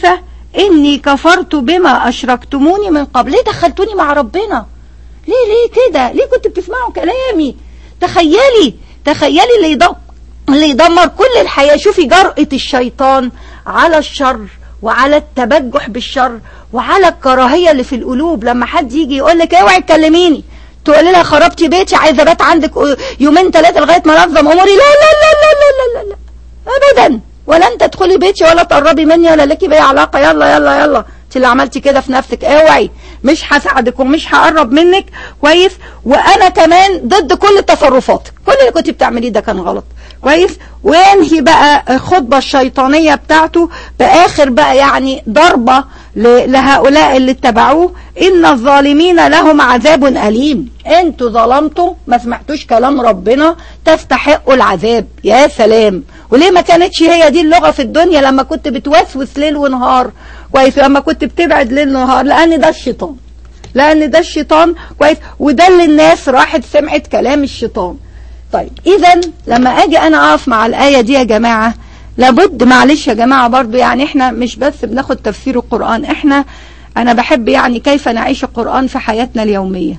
إني كفرت بما أشركتموني من قبل ليه دخلتوني مع ربنا ليه ليه كده ليه كنت بتسمعوا كلامي تخيلي تخيلي اللي يدمر اللي يدمر كل الحياة شوفي جرأة الشيطان على الشر وعلى التبجح بالشر وعلى الكراهية اللي في القلوب لما حد يجي يقول لك اوعي تكلميني تقولي لها خربتي بيتي عايزه ابات عندك يومين ثلاثه لغايه ما انظم اموري لا لا لا لا لا لا لا, لا. ابدا ولا انت تدخلي بيتي ولا تقربي مني ولا لكي بأي علاقه يلا يلا يلا انت اللي عملتي كده في نفسك اوعي مش هساعدك ومش هقرب منك كويس وانا كمان ضد كل تصرفاتك كل اللي كنت بتعمليه ده كان غلط كويس وينهي بقى الخطبه الشيطانيه بتاعته باخر بقى يعني ضربه لهؤلاء اللي اتبعوه ان الظالمين لهم عذاب اليم انتوا ظلمتوا ما سمعتوش كلام ربنا تستحقوا العذاب يا سلام وليه ما كانتش هي دي اللغه في الدنيا لما كنت بتوسوس ليل ونهار كويس لما كنت بتبعد ليل نهار لان ده الشيطان لان ده الشيطان كويس وده اللي الناس راحت سمعت كلام الشيطان طيب اذا لما اجي انا اقف مع الايه دي يا جماعه لابد معلش يا جماعه برضو يعني احنا مش بس بناخد تفسير القران احنا انا بحب يعني كيف نعيش القران في حياتنا اليوميه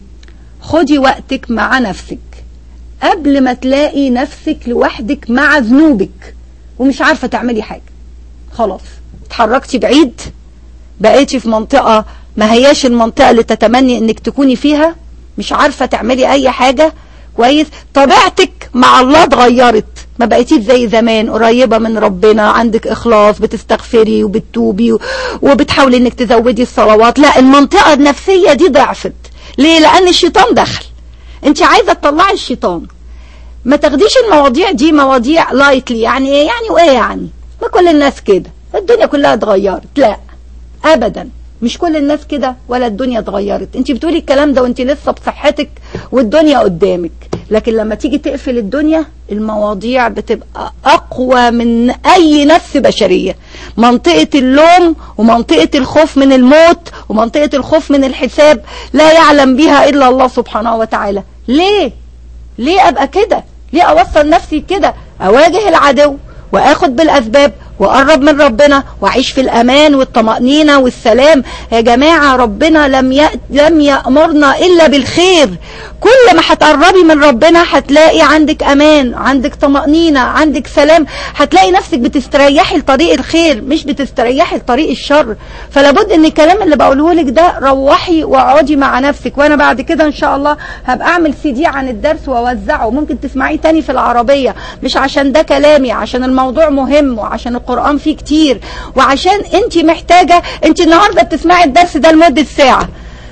خدي وقتك مع نفسك قبل ما تلاقي نفسك لوحدك مع ذنوبك ومش عارفه تعملي حاجه خلاص اتحركتي بعيد بقيتي في منطقه ما هياش المنطقه اللي تتمني انك تكوني فيها مش عارفه تعملي اي حاجه كويس طبيعتك مع الله اتغيرت ما بقيتيش زي زمان قريبة من ربنا عندك إخلاص بتستغفري وبتتوبي وبتحاولي إنك تزودي الصلوات لا المنطقة النفسية دي ضعفت ليه لأن الشيطان دخل أنت عايزة تطلعي الشيطان ما تاخديش المواضيع دي مواضيع لايتلي يعني ايه يعني وايه يعني ما كل الناس كده الدنيا كلها اتغيرت لا ابدا مش كل الناس كده ولا الدنيا اتغيرت انت بتقولي الكلام ده وانت لسه بصحتك والدنيا قدامك لكن لما تيجي تقفل الدنيا المواضيع بتبقى اقوى من اي نفس بشرية منطقة اللوم ومنطقة الخوف من الموت ومنطقة الخوف من الحساب لا يعلم بها الا الله سبحانه وتعالى ليه ليه ابقى كده ليه اوصل نفسي كده اواجه العدو واخد بالاسباب واقرب من ربنا واعيش في الامان والطمانينه والسلام يا جماعه ربنا لم ي... لم يامرنا الا بالخير كل ما هتقربي من ربنا هتلاقي عندك امان عندك طمانينه عندك سلام هتلاقي نفسك بتستريحي لطريق الخير مش بتستريحي لطريق الشر فلابد ان الكلام اللي بقوله لك ده روحي واقعدي مع نفسك وانا بعد كده ان شاء الله هبقى اعمل سي دي عن الدرس واوزعه ممكن تسمعيه تاني في العربيه مش عشان ده كلامي عشان الموضوع مهم وعشان القران فيه كتير وعشان انت محتاجه انت النهارده بتسمعي الدرس ده لمده ساعه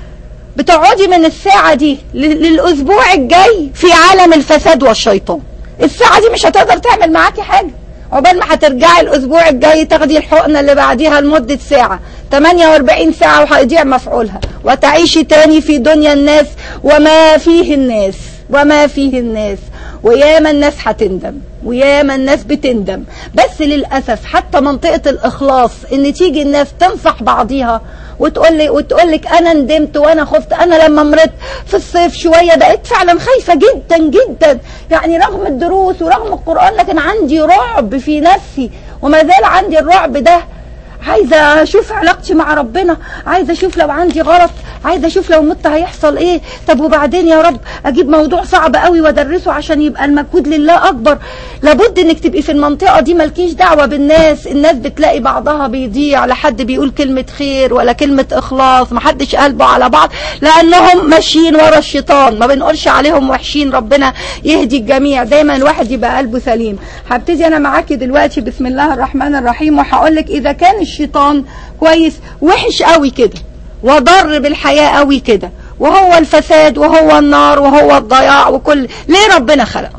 بتقعدي من الساعة دي للأسبوع الجاي في عالم الفساد والشيطان الساعة دي مش هتقدر تعمل معاكي حاجة عقبال ما هترجعي الأسبوع الجاي تاخدي الحقنة اللي بعديها لمدة ساعة 48 ساعة وهيضيع مفعولها وتعيشي تاني في دنيا الناس وما فيه الناس وما فيه الناس وياما الناس هتندم وياما الناس بتندم بس للأسف حتى منطقة الإخلاص إن تيجي الناس تنصح بعضيها وتقول لي وتقول لك انا ندمت وانا خفت انا لما مرضت في الصيف شويه بقيت فعلا خايفه جدا جدا يعني رغم الدروس ورغم القران لكن عندي رعب في نفسي وما زال عندي الرعب ده عايزه اشوف علاقتي مع ربنا عايزه اشوف لو عندي غلط عايزه اشوف لو مت هيحصل ايه طب وبعدين يا رب اجيب موضوع صعب قوي وادرسه عشان يبقى المجهود لله اكبر لابد انك تبقي في المنطقه دي مالكيش دعوه بالناس الناس بتلاقي بعضها بيضيع لا حد بيقول كلمه خير ولا كلمه اخلاص ما حدش قلبه على بعض لانهم ماشيين ورا الشيطان ما بنقولش عليهم وحشين ربنا يهدي الجميع دايما الواحد يبقى قلبه سليم هبتدي انا معاكي دلوقتي بسم الله الرحمن الرحيم وهقول لك اذا كان الشيطان كويس وحش قوي كده وضر بالحياة قوي كده وهو الفساد وهو النار وهو الضياع وكل ليه ربنا خلقه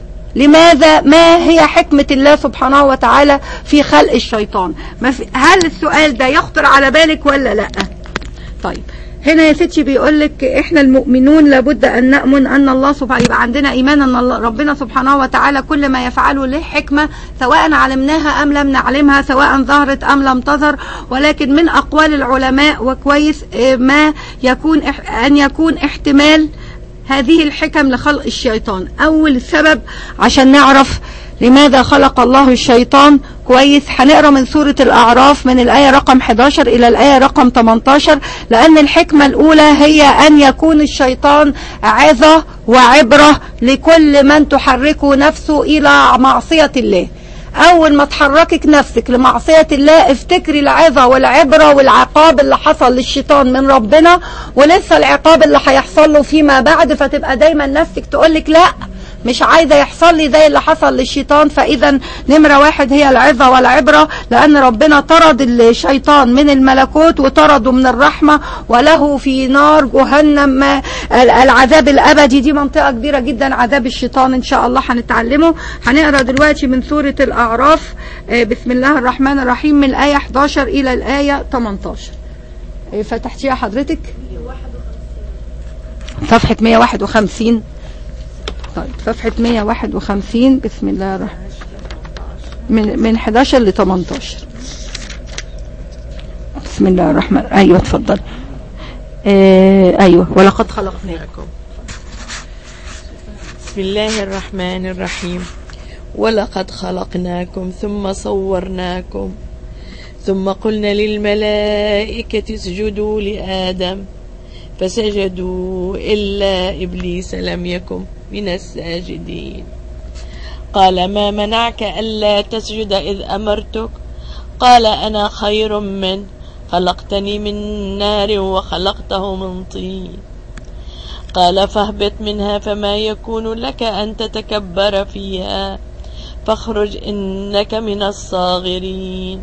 لماذا ما هي حكمة الله سبحانه وتعالى في خلق الشيطان ما في هل السؤال ده يخطر على بالك ولا لا طيب هنا يا ستي بيقول لك احنا المؤمنون لابد ان نؤمن ان الله سبحانه يبقى عندنا ايمان ان الله ربنا سبحانه وتعالى كل ما يفعله له حكمه سواء علمناها ام لم نعلمها سواء ظهرت ام لم تظهر ولكن من اقوال العلماء وكويس ما يكون ان يكون احتمال هذه الحكم لخلق الشيطان اول سبب عشان نعرف لماذا خلق الله الشيطان كويس هنقرا من سورة الأعراف من الآية رقم 11 إلى الآية رقم 18 لأن الحكمة الأولى هي أن يكون الشيطان عظة وعبرة لكل من تحركه نفسه إلى معصية الله اول ما تحركك نفسك لمعصية الله افتكري العظة والعبرة والعقاب اللي حصل للشيطان من ربنا ولسه العقاب اللي هيحصل له فيما بعد فتبقى دايما نفسك تقولك لا مش عايزة يحصل لي زي اللي حصل للشيطان فإذا نمرة واحد هي العظة والعبرة لأن ربنا طرد الشيطان من الملكوت وطرده من الرحمة وله في نار جهنم العذاب الأبدي دي منطقة كبيرة جدا عذاب الشيطان إن شاء الله هنتعلمه هنقرأ دلوقتي من سورة الأعراف بسم الله الرحمن الرحيم من الآية 11 إلى الآية 18 فتحتيها حضرتك صفحة 151 طيب صفحة 151 بسم الله الرحمن من من 11 ل 18 بسم الله الرحمن ايوه اتفضل آه ايوه ولقد خلقناكم بسم الله الرحمن الرحيم ولقد خلقناكم ثم صورناكم ثم قلنا للملائكة اسجدوا لآدم فسجدوا إلا إبليس لم يكن من الساجدين قال ما منعك ألا تسجد إذ أمرتك قال أنا خير من خلقتني من نار وخلقته من طين قال فاهبط منها فما يكون لك أن تتكبر فيها فاخرج إنك من الصاغرين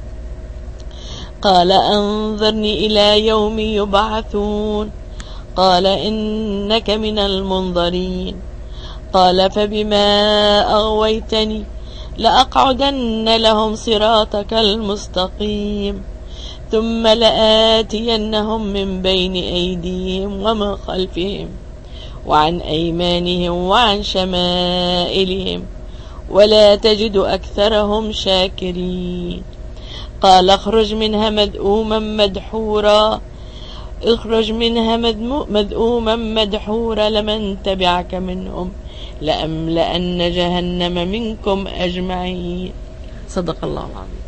قال أنظرني إلى يوم يبعثون قال إنك من المنظرين قال فبما أغويتني لأقعدن لهم صراطك المستقيم ثم لآتينهم من بين أيديهم ومن خلفهم وعن أيمانهم وعن شمائلهم ولا تجد أكثرهم شاكرين قال اخرج منها مذءوما مدحورا اخرج منها مذءوما مدحورا لمن تبعك منهم لأملأن جهنم منكم أجمعين صدق الله العظيم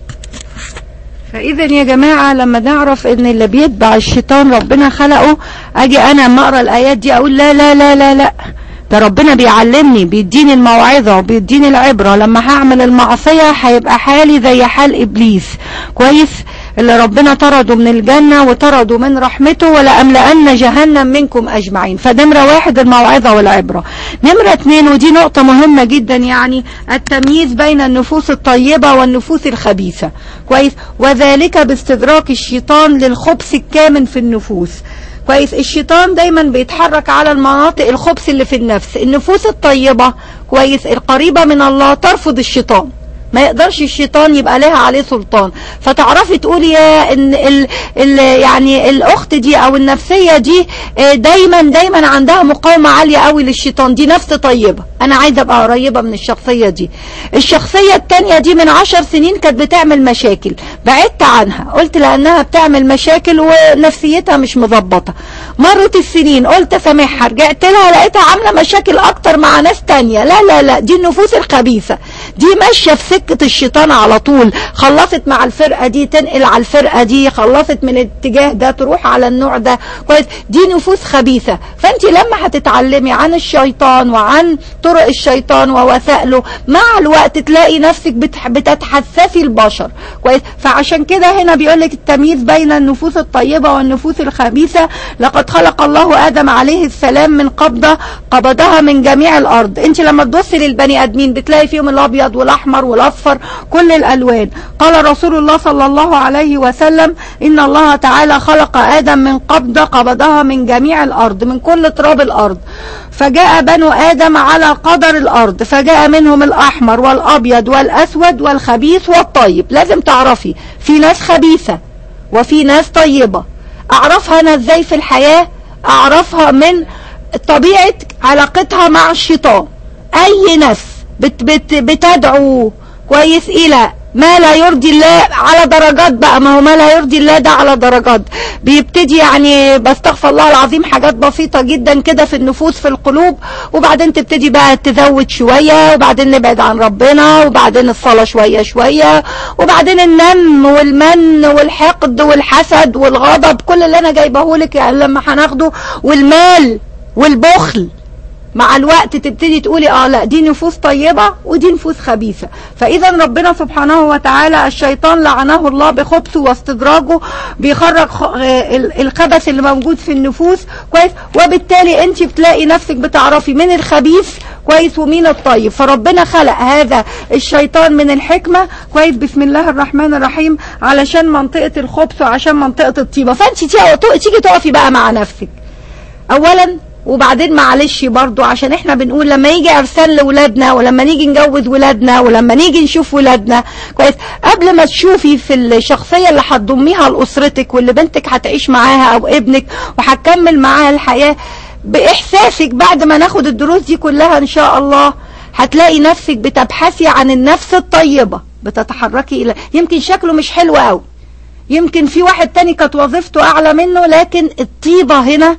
فإذا يا جماعة لما نعرف إن اللي بيتبع الشيطان ربنا خلقه أجي أنا أما أقرأ الآيات دي أقول لا لا لا لا لا ده ربنا بيعلمني بيديني الموعظة وبيديني العبرة لما هعمل المعصية هيبقى حالي زي حال إبليس كويس اللي ربنا طرده من الجنة وطرده من رحمته ولأملأن جهنم منكم أجمعين فنمرة واحد الموعظة والعبرة نمرة اتنين ودي نقطة مهمة جدا يعني التمييز بين النفوس الطيبة والنفوس الخبيثة كويس وذلك باستدراك الشيطان للخبث الكامن في النفوس كويس الشيطان دايما بيتحرك على المناطق الخبث اللي في النفس النفوس الطيبة كويس القريبة من الله ترفض الشيطان ما يقدرش الشيطان يبقى لها عليه سلطان فتعرفي تقولي يا ان ال ال يعني الاخت دي او النفسيه دي دايما دايما عندها مقاومه عاليه قوي للشيطان دي نفس طيبه انا عايزه ابقى قريبه من الشخصيه دي الشخصيه التانية دي من عشر سنين كانت بتعمل مشاكل بعدت عنها قلت لانها بتعمل مشاكل ونفسيتها مش مظبطه مرت السنين قلت اسامحها رجعت لها لقيتها عامله مشاكل اكتر مع ناس تانية لا لا لا دي النفوس الخبيثه دي ماشيه في سكه الشيطان على طول خلصت مع الفرقه دي تنقل على الفرقه دي خلصت من الاتجاه ده تروح على النوع ده كويس دي نفوس خبيثه فانت لما هتتعلمي عن الشيطان وعن طرق الشيطان ووسائله مع الوقت تلاقي نفسك بتتحسسي البشر كويس فعشان كده هنا بيقول لك التمييز بين النفوس الطيبه والنفوس الخبيثه لقد خلق الله ادم عليه السلام من قبضه قبضها من جميع الارض انت لما تبصي للبني ادمين بتلاقي فيهم الابيض والاحمر والاصفر كل الالوان قال رسول الله صلى الله عليه وسلم ان الله تعالى خلق ادم من قبضه قبضها من جميع الارض من كل تراب الارض فجاء بنو ادم على قدر الارض فجاء منهم الاحمر والابيض والاسود والخبيث والطيب لازم تعرفي في ناس خبيثه وفي ناس طيبه اعرفها انا ازاي في الحياه اعرفها من طبيعه علاقتها مع الشيطان اي نفس بت بت بتدعو كويس الى ما لا يرضي الله على درجات بقى ما هو ما لا يرضي الله ده على درجات بيبتدي يعني بستغفر الله العظيم حاجات بسيطة جدا كده في النفوس في القلوب وبعدين تبتدي بقى تزود شوية وبعدين نبعد عن ربنا وبعدين الصلاة شوية شوية وبعدين النم والمن والحقد والحسد والغضب كل اللي انا جايبهولك يعني لما هناخده والمال والبخل مع الوقت تبتدي تقولي اه لا دي نفوس طيبة ودي نفوس خبيثة فاذا ربنا سبحانه وتعالى الشيطان لعنه الله بخبثه واستدراجه بيخرج الخبث اللي موجود في النفوس كويس وبالتالي انت بتلاقي نفسك بتعرفي من الخبيث كويس ومين الطيب فربنا خلق هذا الشيطان من الحكمة كويس بسم الله الرحمن الرحيم علشان منطقة الخبث وعشان منطقة الطيبة فانت تيجي تقفي بقى مع نفسك اولا وبعدين معلش برضو عشان احنا بنقول لما يجي ارسال لاولادنا ولما نيجي نجوز ولادنا ولما نيجي نشوف ولادنا كويس قبل ما تشوفي في الشخصيه اللي هتضميها لاسرتك واللي بنتك هتعيش معاها او ابنك وهتكمل معاها الحياه باحساسك بعد ما ناخد الدروس دي كلها ان شاء الله هتلاقي نفسك بتبحثي عن النفس الطيبه بتتحركي الى يمكن شكله مش حلو قوي يمكن في واحد تاني كانت وظيفته اعلى منه لكن الطيبه هنا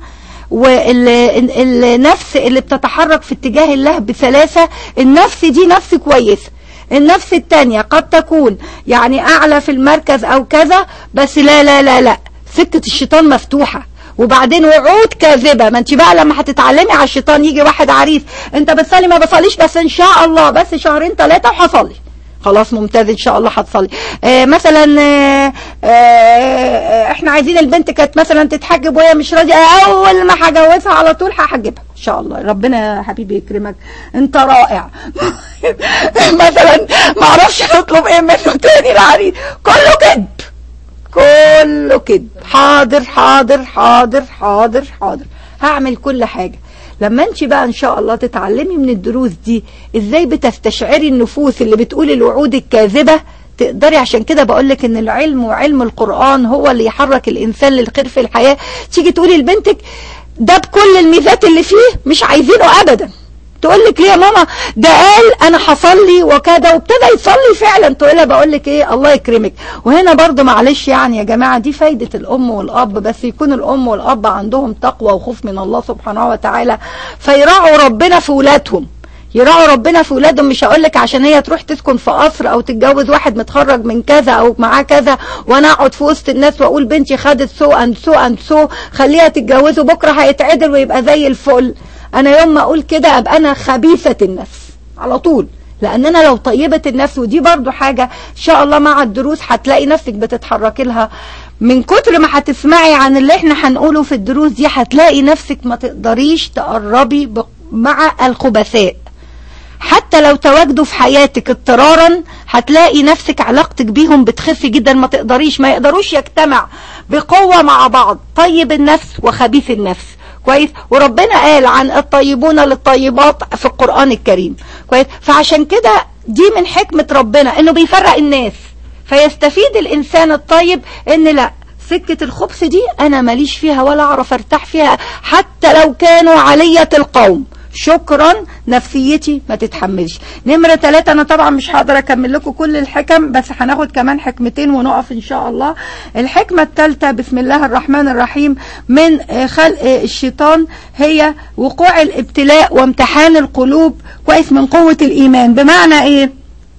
والنفس اللي بتتحرك في اتجاه الله بسلاسة النفس دي نفس كويسة النفس التانية قد تكون يعني اعلى في المركز او كذا بس لا لا لا لا سكة الشيطان مفتوحة وبعدين وعود كاذبه ما انت بقى لما هتتعلمي على الشيطان يجي واحد عريس انت بتصلي ما بصليش بس ان شاء الله بس شهرين ثلاثه وهصلي خلاص ممتاز ان شاء الله هتصلي آه مثلا آه آه احنا عايزين البنت كانت مثلا تتحجب وهي مش راضيه اول ما هجوزها على طول هحجبها ان شاء الله ربنا يا حبيبي يكرمك انت رائع مثلا ما اعرفش نطلب ايه منه تاني العريس كله كذب كله كذب حاضر حاضر حاضر حاضر حاضر هعمل كل حاجه لما انت بقى ان شاء الله تتعلمي من الدروس دي ازاي بتستشعري النفوس اللي بتقول الوعود الكاذبة تقدري عشان كده بقول لك ان العلم وعلم القرآن هو اللي يحرك الانسان للخير في الحياة تيجي تقولي لبنتك ده بكل الميزات اللي فيه مش عايزينه ابدا تقول لك ليه يا ماما ده قال انا هصلي وكذا وابتدى يصلي فعلا تقول لها بقول لك ايه الله يكرمك وهنا برضو معلش يعني يا جماعه دي فايده الام والاب بس يكون الام والاب عندهم تقوى وخوف من الله سبحانه وتعالى فيراعوا ربنا في ولادهم يراعوا ربنا في ولادهم مش هقول لك عشان هي تروح تسكن في قصر او تتجوز واحد متخرج من كذا او معاه كذا وانا اقعد في وسط الناس واقول بنتي خدت سو اند سو اند سو خليها تتجوزه بكره هيتعدل ويبقى زي الفل انا يوم ما اقول كده ابقى انا خبيثة النفس على طول لان انا لو طيبة النفس ودي برضو حاجة ان شاء الله مع الدروس هتلاقي نفسك بتتحركي لها من كتر ما هتسمعي عن اللي احنا هنقوله في الدروس دي هتلاقي نفسك ما تقدريش تقربي مع الخبثاء حتى لو تواجدوا في حياتك اضطرارا هتلاقي نفسك علاقتك بيهم بتخف جدا ما تقدريش ما يقدروش يجتمع بقوة مع بعض طيب النفس وخبيث النفس كويس وربنا قال عن الطيبون للطيبات في القرآن الكريم كويس فعشان كده دي من حكمة ربنا انه بيفرق الناس فيستفيد الانسان الطيب ان لا سكة الخبث دي انا ماليش فيها ولا اعرف ارتاح فيها حتى لو كانوا علية القوم شكرا نفسيتي ما تتحملش نمرة ثلاثة انا طبعا مش هقدر اكمل لكم كل الحكم بس هناخد كمان حكمتين ونقف ان شاء الله الحكمة الثالثة بسم الله الرحمن الرحيم من خلق الشيطان هي وقوع الابتلاء وامتحان القلوب كويس من قوة الايمان بمعنى ايه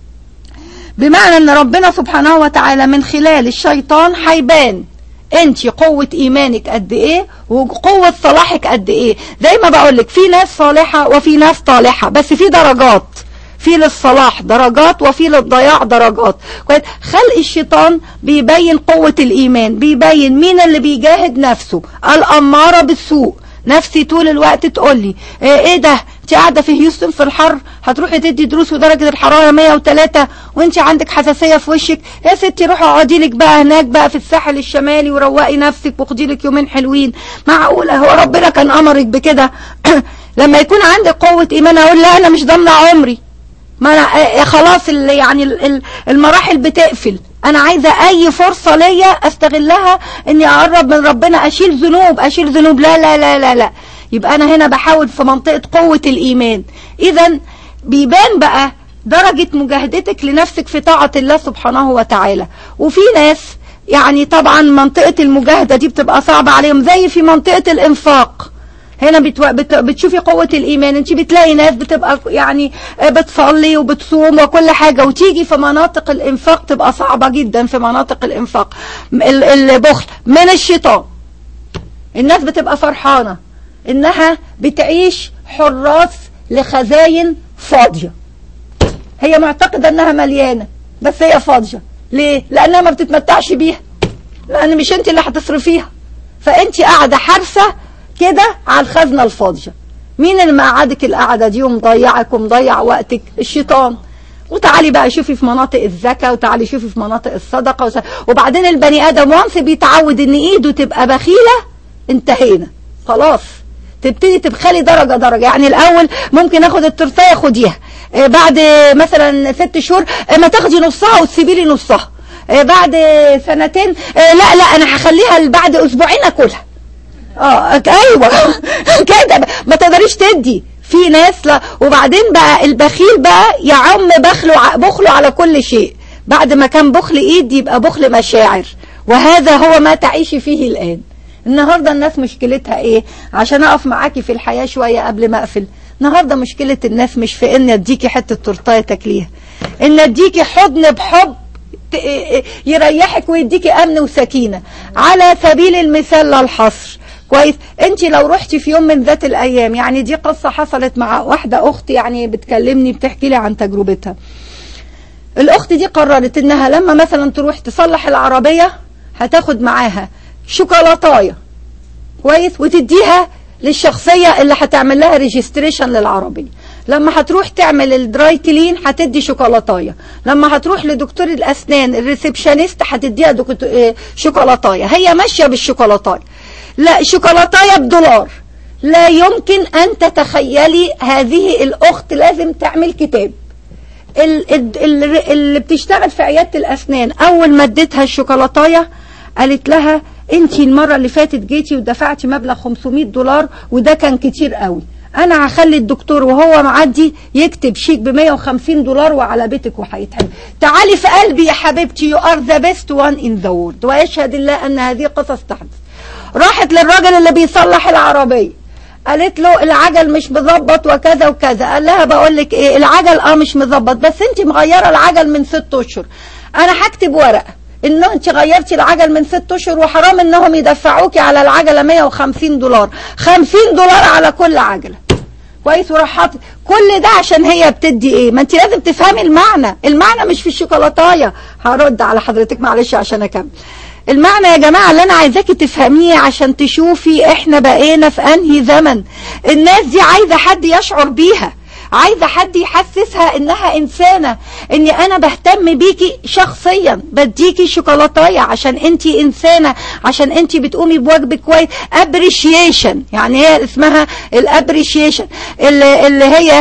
بمعنى ان ربنا سبحانه وتعالى من خلال الشيطان هيبان انت قوة ايمانك قد ايه وقوة صلاحك قد ايه زي ما بقولك في ناس صالحة وفي ناس طالحة بس في درجات في للصلاح درجات وفي للضياع درجات كويس خلق الشيطان بيبين قوة الايمان بيبين مين اللي بيجاهد نفسه الامارة بالسوء نفسي طول الوقت تقول لي ايه, ايه ده انت قاعده في هيوستن في الحر هتروحي تدي دروس ودرجه الحراره 103 وانت عندك حساسيه في وشك يا ستي روحي اقعدي لك بقى هناك بقى في الساحل الشمالي وروقي نفسك وخدي لك يومين حلوين معقوله هو ربنا كان امرك بكده لما يكون عندك قوه ايمان اقول لا انا مش ضامنه عمري ما انا خلاص يعني المراحل بتقفل انا عايزه اي فرصه ليا استغلها اني اقرب من ربنا اشيل ذنوب اشيل ذنوب لا لا لا لا لا يبقى انا هنا بحاول في منطقه قوه الايمان اذا بيبان بقى درجة مجاهدتك لنفسك في طاعة الله سبحانه وتعالى وفي ناس يعني طبعا منطقة المجاهدة دي بتبقى صعبة عليهم زي في منطقة الانفاق هنا بتو... بت... بتشوفي قوة الإيمان انت بتلاقي ناس بتبقى يعني بتصلي وبتصوم وكل حاجة وتيجي في مناطق الإنفاق تبقى صعبة جدا في مناطق الإنفاق ال- البخل من الشيطان الناس بتبقى فرحانة إنها بتعيش حراس لخزاين فاضية هي معتقدة إنها مليانة بس هي فاضية ليه؟ لأنها ما بتتمتعش بيها لأن مش أنت اللي هتصرفيها فأنت قاعدة حارسة كده على الخزنة الفاضية مين اللي مقعدك القعدة دي ومضيعك ومضيع وقتك الشيطان وتعالي بقى شوفي في مناطق الزكاة وتعالي شوفي في مناطق الصدقة وس... وبعدين البني آدم وانس بيتعود ان ايده تبقى بخيلة انتهينا خلاص تبتدي تبخلي درجة درجة يعني الأول ممكن اخد التورتايه خديها آه، بعد مثلا ست شهور آه، ما تاخدي نصها وتسيبي لي نصها آه، بعد سنتين آه، لا لا انا هخليها بعد اسبوعين اكلها اه ايوه كده ما تقدريش تدي في ناس لا وبعدين بقى البخيل بقى يعم بخله ع- بخله على كل شيء بعد ما كان بخل ايد يبقى بخل مشاعر وهذا هو ما تعيشي فيه الان النهارده الناس مشكلتها ايه عشان اقف معاكي في الحياه شويه قبل ما اقفل النهارده مشكله الناس مش في ان اديكي حته تورتايه تاكليها ان اديكي حضن بحب ت- يريحك ويديكي امن وسكينه على سبيل المثال لا الحصر كويس انت لو رحتي في يوم من ذات الايام يعني دي قصه حصلت مع واحده اختي يعني بتكلمني بتحكي لي عن تجربتها الاخت دي قررت انها لما مثلا تروح تصلح العربيه هتاخد معاها شوكولاتايه كويس وتديها للشخصيه اللي هتعمل لها ريجستريشن للعربيه لما هتروح تعمل الدراي كلين هتدي شوكولاتايه لما هتروح لدكتور الاسنان الريسبشنست هتديها دكتو- اه، شوكولاتايه هي ماشيه بالشوكولاتايه لا شوكولاتايه بدولار لا يمكن ان تتخيلي هذه الاخت لازم تعمل كتاب ال- ال- ال- اللي بتشتغل في عيادة الأسنان أول ما اديتها الشوكولاتاية قالت لها انت المرة اللي فاتت جيتي ودفعتي مبلغ 500 دولار وده كان كتير قوي انا هخلي الدكتور وهو معدي يكتب شيك ب 150 دولار وعلى بيتك وهيتحل تعالي في قلبي يا حبيبتي يو ار ذا بيست وان ان ذا وورد ويشهد الله ان هذه قصص تحدث راحت للراجل اللي بيصلح العربيه قالت له العجل مش مظبط وكذا وكذا قال لها بقول لك ايه العجل اه مش مظبط بس انت مغيره العجل من ست اشهر انا هكتب ورقه ان انت غيرتي العجل من ست اشهر وحرام انهم يدفعوكي على العجله 150 دولار 50 دولار على كل عجله كويس وراح حاطط كل ده عشان هي بتدي ايه ما انت لازم تفهمي المعنى المعنى مش في الشوكولاتايه هرد على حضرتك معلش عشان اكمل المعنى يا جماعة اللي أنا عايزاكي تفهميه عشان تشوفي إحنا بقينا في أنهي زمن الناس دي عايزة حد يشعر بيها عايزة حد يحسسها إنها إنسانة إني أنا بهتم بيكي شخصيا بديكي شوكولاتاية عشان أنتي إنسانة عشان أنتي بتقومي بواجب كويس أبريشيشن يعني هي اسمها الأبريشيشن اللي, اللي هي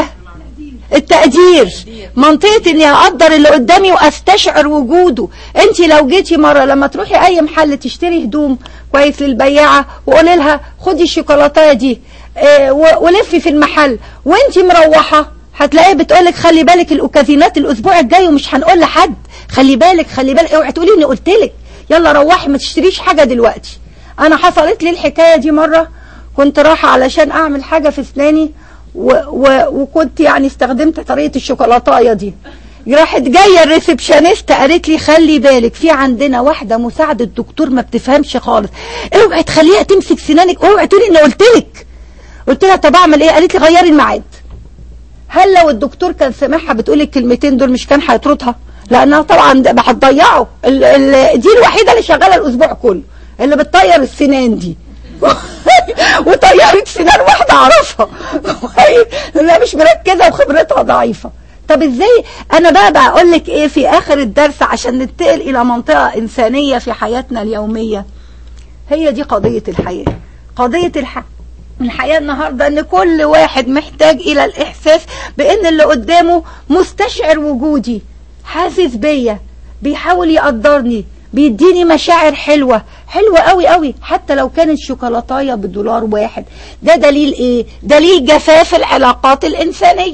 التقدير منطقة اني اقدر اللي قدامي واستشعر وجوده انت لو جيتي مرة لما تروحي اي محل تشتري هدوم كويس للبياعة وقولي لها خدي الشوكولاتايه دي اه و- ولفي في المحل وانت مروحة هتلاقيه بتقولك خلي بالك الاوكازينات الاسبوع الجاي ومش هنقول لحد خلي بالك خلي بالك اوعي تقولي اني قلتلك يلا روحي ما تشتريش حاجة دلوقتي انا حصلت لي الحكاية دي مرة كنت رايحة علشان اعمل حاجة في اسناني و و وكنت يعني استخدمت طريقة الشوكولاتايه دي راحت جايه الريسبشنست قالت لي خلي بالك في عندنا واحده مساعده دكتور ما بتفهمش خالص اوعي تخليها تمسك سنانك اوعي تقولي اني قلت لك قلت لها طب اعمل ايه قالت لي غيري الميعاد هل لو الدكتور كان سامعها بتقول الكلمتين دول مش كان هيطردها لانها طبعا ده هتضيعه ال- ال- دي الوحيده اللي شغاله الاسبوع كله اللي بتطير السنان دي وطيرت سنان واحده اعرفها لا مش مركزه وخبرتها ضعيفه طب ازاي انا بقى بقول لك ايه في اخر الدرس عشان ننتقل الى منطقه انسانيه في حياتنا اليوميه هي دي قضيه الحياه قضيه الحياه الحياة النهاردة ان كل واحد محتاج الى الاحساس بان اللي قدامه مستشعر وجودي حاسس بيا بيحاول يقدرني بيديني مشاعر حلوة حلوة قوي قوي حتى لو كانت شوكولاتاية بدولار واحد ده دليل ايه دليل جفاف العلاقات الانسانية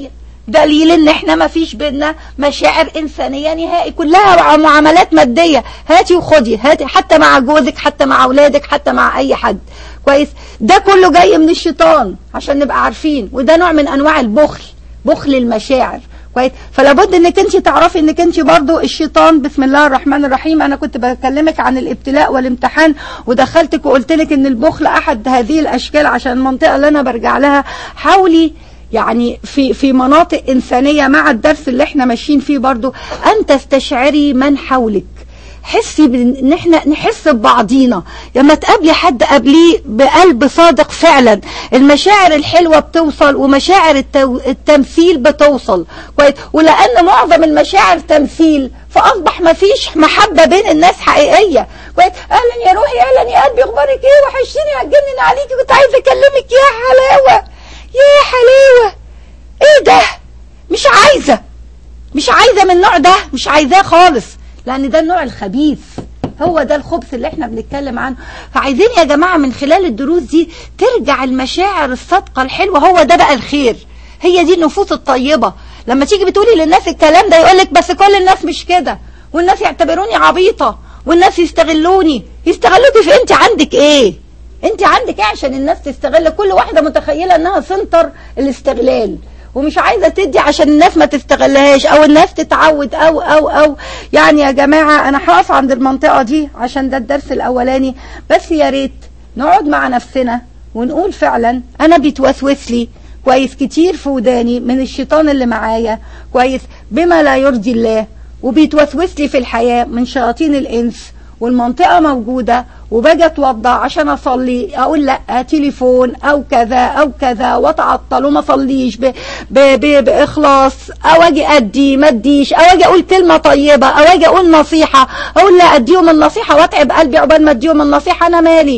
دليل ان احنا ما فيش بينا مشاعر انسانيه نهائي كلها معاملات ماديه هاتي وخدي هاتي حتى مع جوزك حتى مع اولادك حتى مع اي حد كويس ده كله جاي من الشيطان عشان نبقى عارفين وده نوع من انواع البخل بخل المشاعر كويس فلا بد انك انت تعرفي انك انت برضو الشيطان بسم الله الرحمن الرحيم انا كنت بكلمك عن الابتلاء والامتحان ودخلتك وقلت لك ان البخل احد هذه الاشكال عشان المنطقه اللي انا برجع لها حاولي يعني في في مناطق انسانيه مع الدرس اللي احنا ماشيين فيه برضو ان تستشعري من حولك حسي ان احنا نحس ببعضينا لما تقابلي حد قبليه بقلب صادق فعلا المشاعر الحلوه بتوصل ومشاعر التو... التمثيل بتوصل كويس ولان معظم المشاعر تمثيل فاصبح ما فيش محبه بين الناس حقيقيه كويس اهلا يا روحي اهلا يا قلبي اخبارك ايه وحشتني هتجنن عليكي كنت عايزه اكلمك يا حلاوه يا حلاوه ايه ده مش عايزه مش عايزه من النوع ده مش عايزاه خالص لان ده النوع الخبيث هو ده الخبث اللي احنا بنتكلم عنه فعايزين يا جماعة من خلال الدروس دي ترجع المشاعر الصادقة الحلوة هو ده بقى الخير هي دي النفوس الطيبة لما تيجي بتقولي للناس الكلام ده يقولك بس كل الناس مش كده والناس يعتبروني عبيطة والناس يستغلوني يستغلوكي في انت عندك ايه انت عندك ايه عشان الناس تستغل كل واحدة متخيلة انها سنتر الاستغلال ومش عايزة تدي عشان الناس ما تستغلهاش او الناس تتعود او او او يعني يا جماعة انا هقف عند المنطقة دي عشان ده الدرس الاولاني بس يا ريت نقعد مع نفسنا ونقول فعلا انا بيتوسوس لي كويس كتير في وداني من الشيطان اللي معايا كويس بما لا يرضي الله وبيتوسوس لي في الحياة من شياطين الانس والمنطقة موجودة وباجي اتوضى عشان اصلي اقول لا تليفون او كذا او كذا واتعطل وما اصليش ب... ب... ب... باخلاص او اجي ادي ما اديش او اجي اقول كلمه طيبه او اجي اقول نصيحه اقول لا اديهم النصيحه واتعب قلبي عقبال ما اديهم النصيحه انا مالي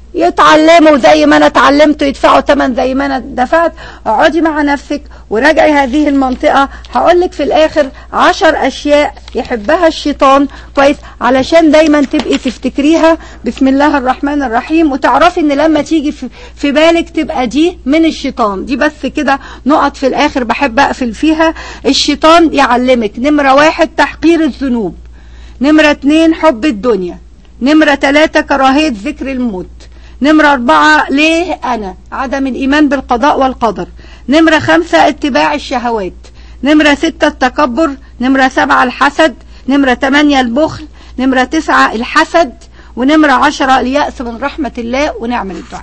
يتعلموا زي ما انا اتعلمت يدفعوا ثمن زي ما انا دفعت اقعدي مع نفسك وراجعي هذه المنطقة هقول لك في الاخر عشر اشياء يحبها الشيطان كويس علشان دايما تبقي تفتكريها بسم الله الرحمن الرحيم وتعرفي ان لما تيجي في, في بالك تبقى دي من الشيطان دي بس كده نقط في الاخر بحب اقفل فيها الشيطان يعلمك نمرة واحد تحقير الذنوب نمرة اتنين حب الدنيا نمرة تلاتة كراهية ذكر الموت نمرة أربعة ليه أنا عدم الإيمان بالقضاء والقدر نمرة خمسة اتباع الشهوات نمرة ستة التكبر نمرة سبعة الحسد نمرة تمانية البخل نمرة تسعة الحسد ونمرة عشرة اليأس من رحمة الله ونعمل الدعاء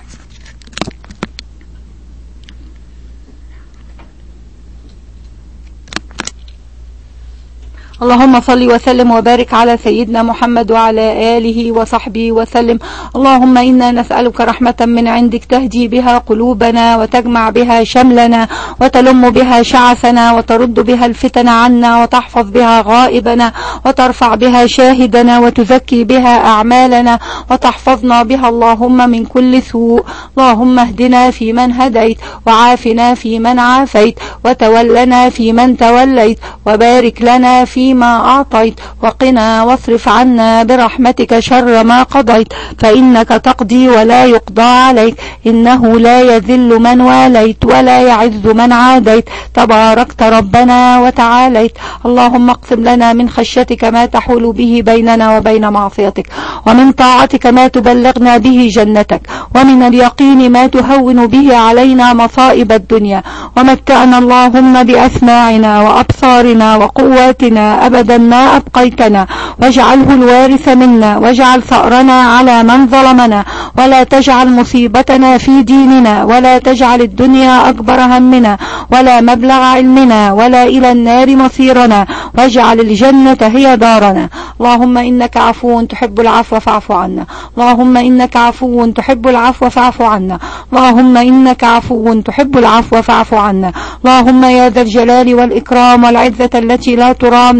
اللهم صل وسلم وبارك على سيدنا محمد وعلى آله وصحبه وسلم اللهم إنا نسألك رحمة من عندك تهدي بها قلوبنا وتجمع بها شملنا وتلم بها شعثنا وترد بها الفتن عنا وتحفظ بها غائبنا وترفع بها شاهدنا وتزكي بها أعمالنا وتحفظنا بها اللهم من كل سوء اللهم اهدنا في من هديت وعافنا في من عافيت وتولنا في من توليت وبارك لنا في فيما أعطيت وقنا واصرف عنا برحمتك شر ما قضيت فإنك تقضي ولا يقضى عليك إنه لا يذل من واليت ولا يعز من عاديت تباركت ربنا وتعاليت اللهم اقسم لنا من خشيتك ما تحول به بيننا وبين معصيتك ومن طاعتك ما تبلغنا به جنتك ومن اليقين ما تهون به علينا مصائب الدنيا ومتعنا اللهم بأسماعنا وأبصارنا وقواتنا أبدا ما أبقيتنا واجعله الوارث منا واجعل ثأرنا على من ظلمنا ولا تجعل مصيبتنا في ديننا ولا تجعل الدنيا أكبر همنا ولا مبلغ علمنا ولا إلى النار مصيرنا واجعل الجنة هي دارنا اللهم إنك عفو تحب العفو فاعف عنا اللهم إنك عفو تحب العفو فاعف عنا اللهم إنك عفو تحب العفو فاعف عنا اللهم يا ذا الجلال والإكرام والعزة التي لا ترام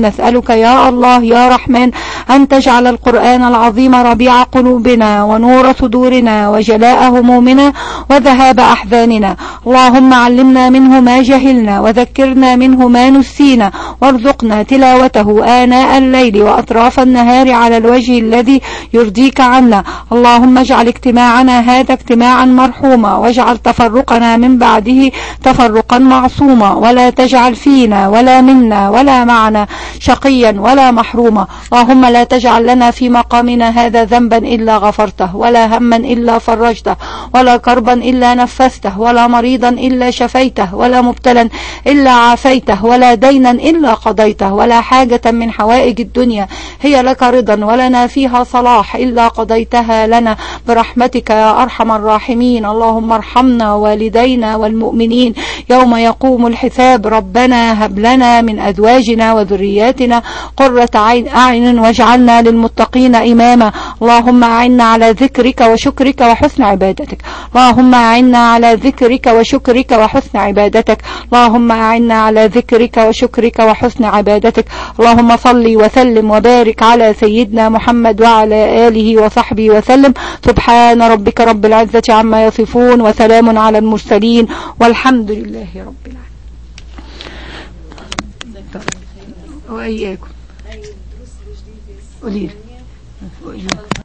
نسألك يا الله يا رحمن أن تجعل القرآن العظيم ربيع قلوبنا ونور صدورنا وجلاء همومنا وذهاب أحزاننا اللهم علمنا منه ما جهلنا وذكرنا منه ما نسينا وارزقنا تلاوته آناء الليل وأطراف النهار على الوجه الذي يرضيك عنا اللهم اجعل اجتماعنا هذا اجتماعا مرحوما واجعل تفرقنا من بعده تفرقا معصوما ولا تجعل فينا ولا منا ولا معنا شقيا ولا محروما اللهم لا تجعل لنا في مقامنا هذا ذنبا إلا غفرته ولا هما إلا فرجته ولا كربا إلا نفسته ولا مريضا إلا شفيته ولا مبتلا إلا عافيته ولا دينا إلا قضيته ولا حاجة من حوائج الدنيا هي لك رضا ولنا فيها صلاح إلا قضيتها لنا برحمتك يا أرحم الراحمين اللهم ارحمنا والدينا والمؤمنين يوم يقوم الحساب ربنا هب لنا من أزواجنا وذرياتنا قرة عين أعين واجعلنا للمتقين إماما اللهم أعنا على ذكرك وشكرك وحسن عبادتك اللهم أعنا على ذكرك وشكرك وحسن عبادتك اللهم أعنا على ذكرك وشكرك وحسن عبادتك اللهم صل وسلم وبارك على سيدنا محمد وعلى آله وصحبه وسلم سبحان ربك رب العزة عما يصفون وسلام على المرسلين والحمد لله رب العالمين وإياكم قولي لي.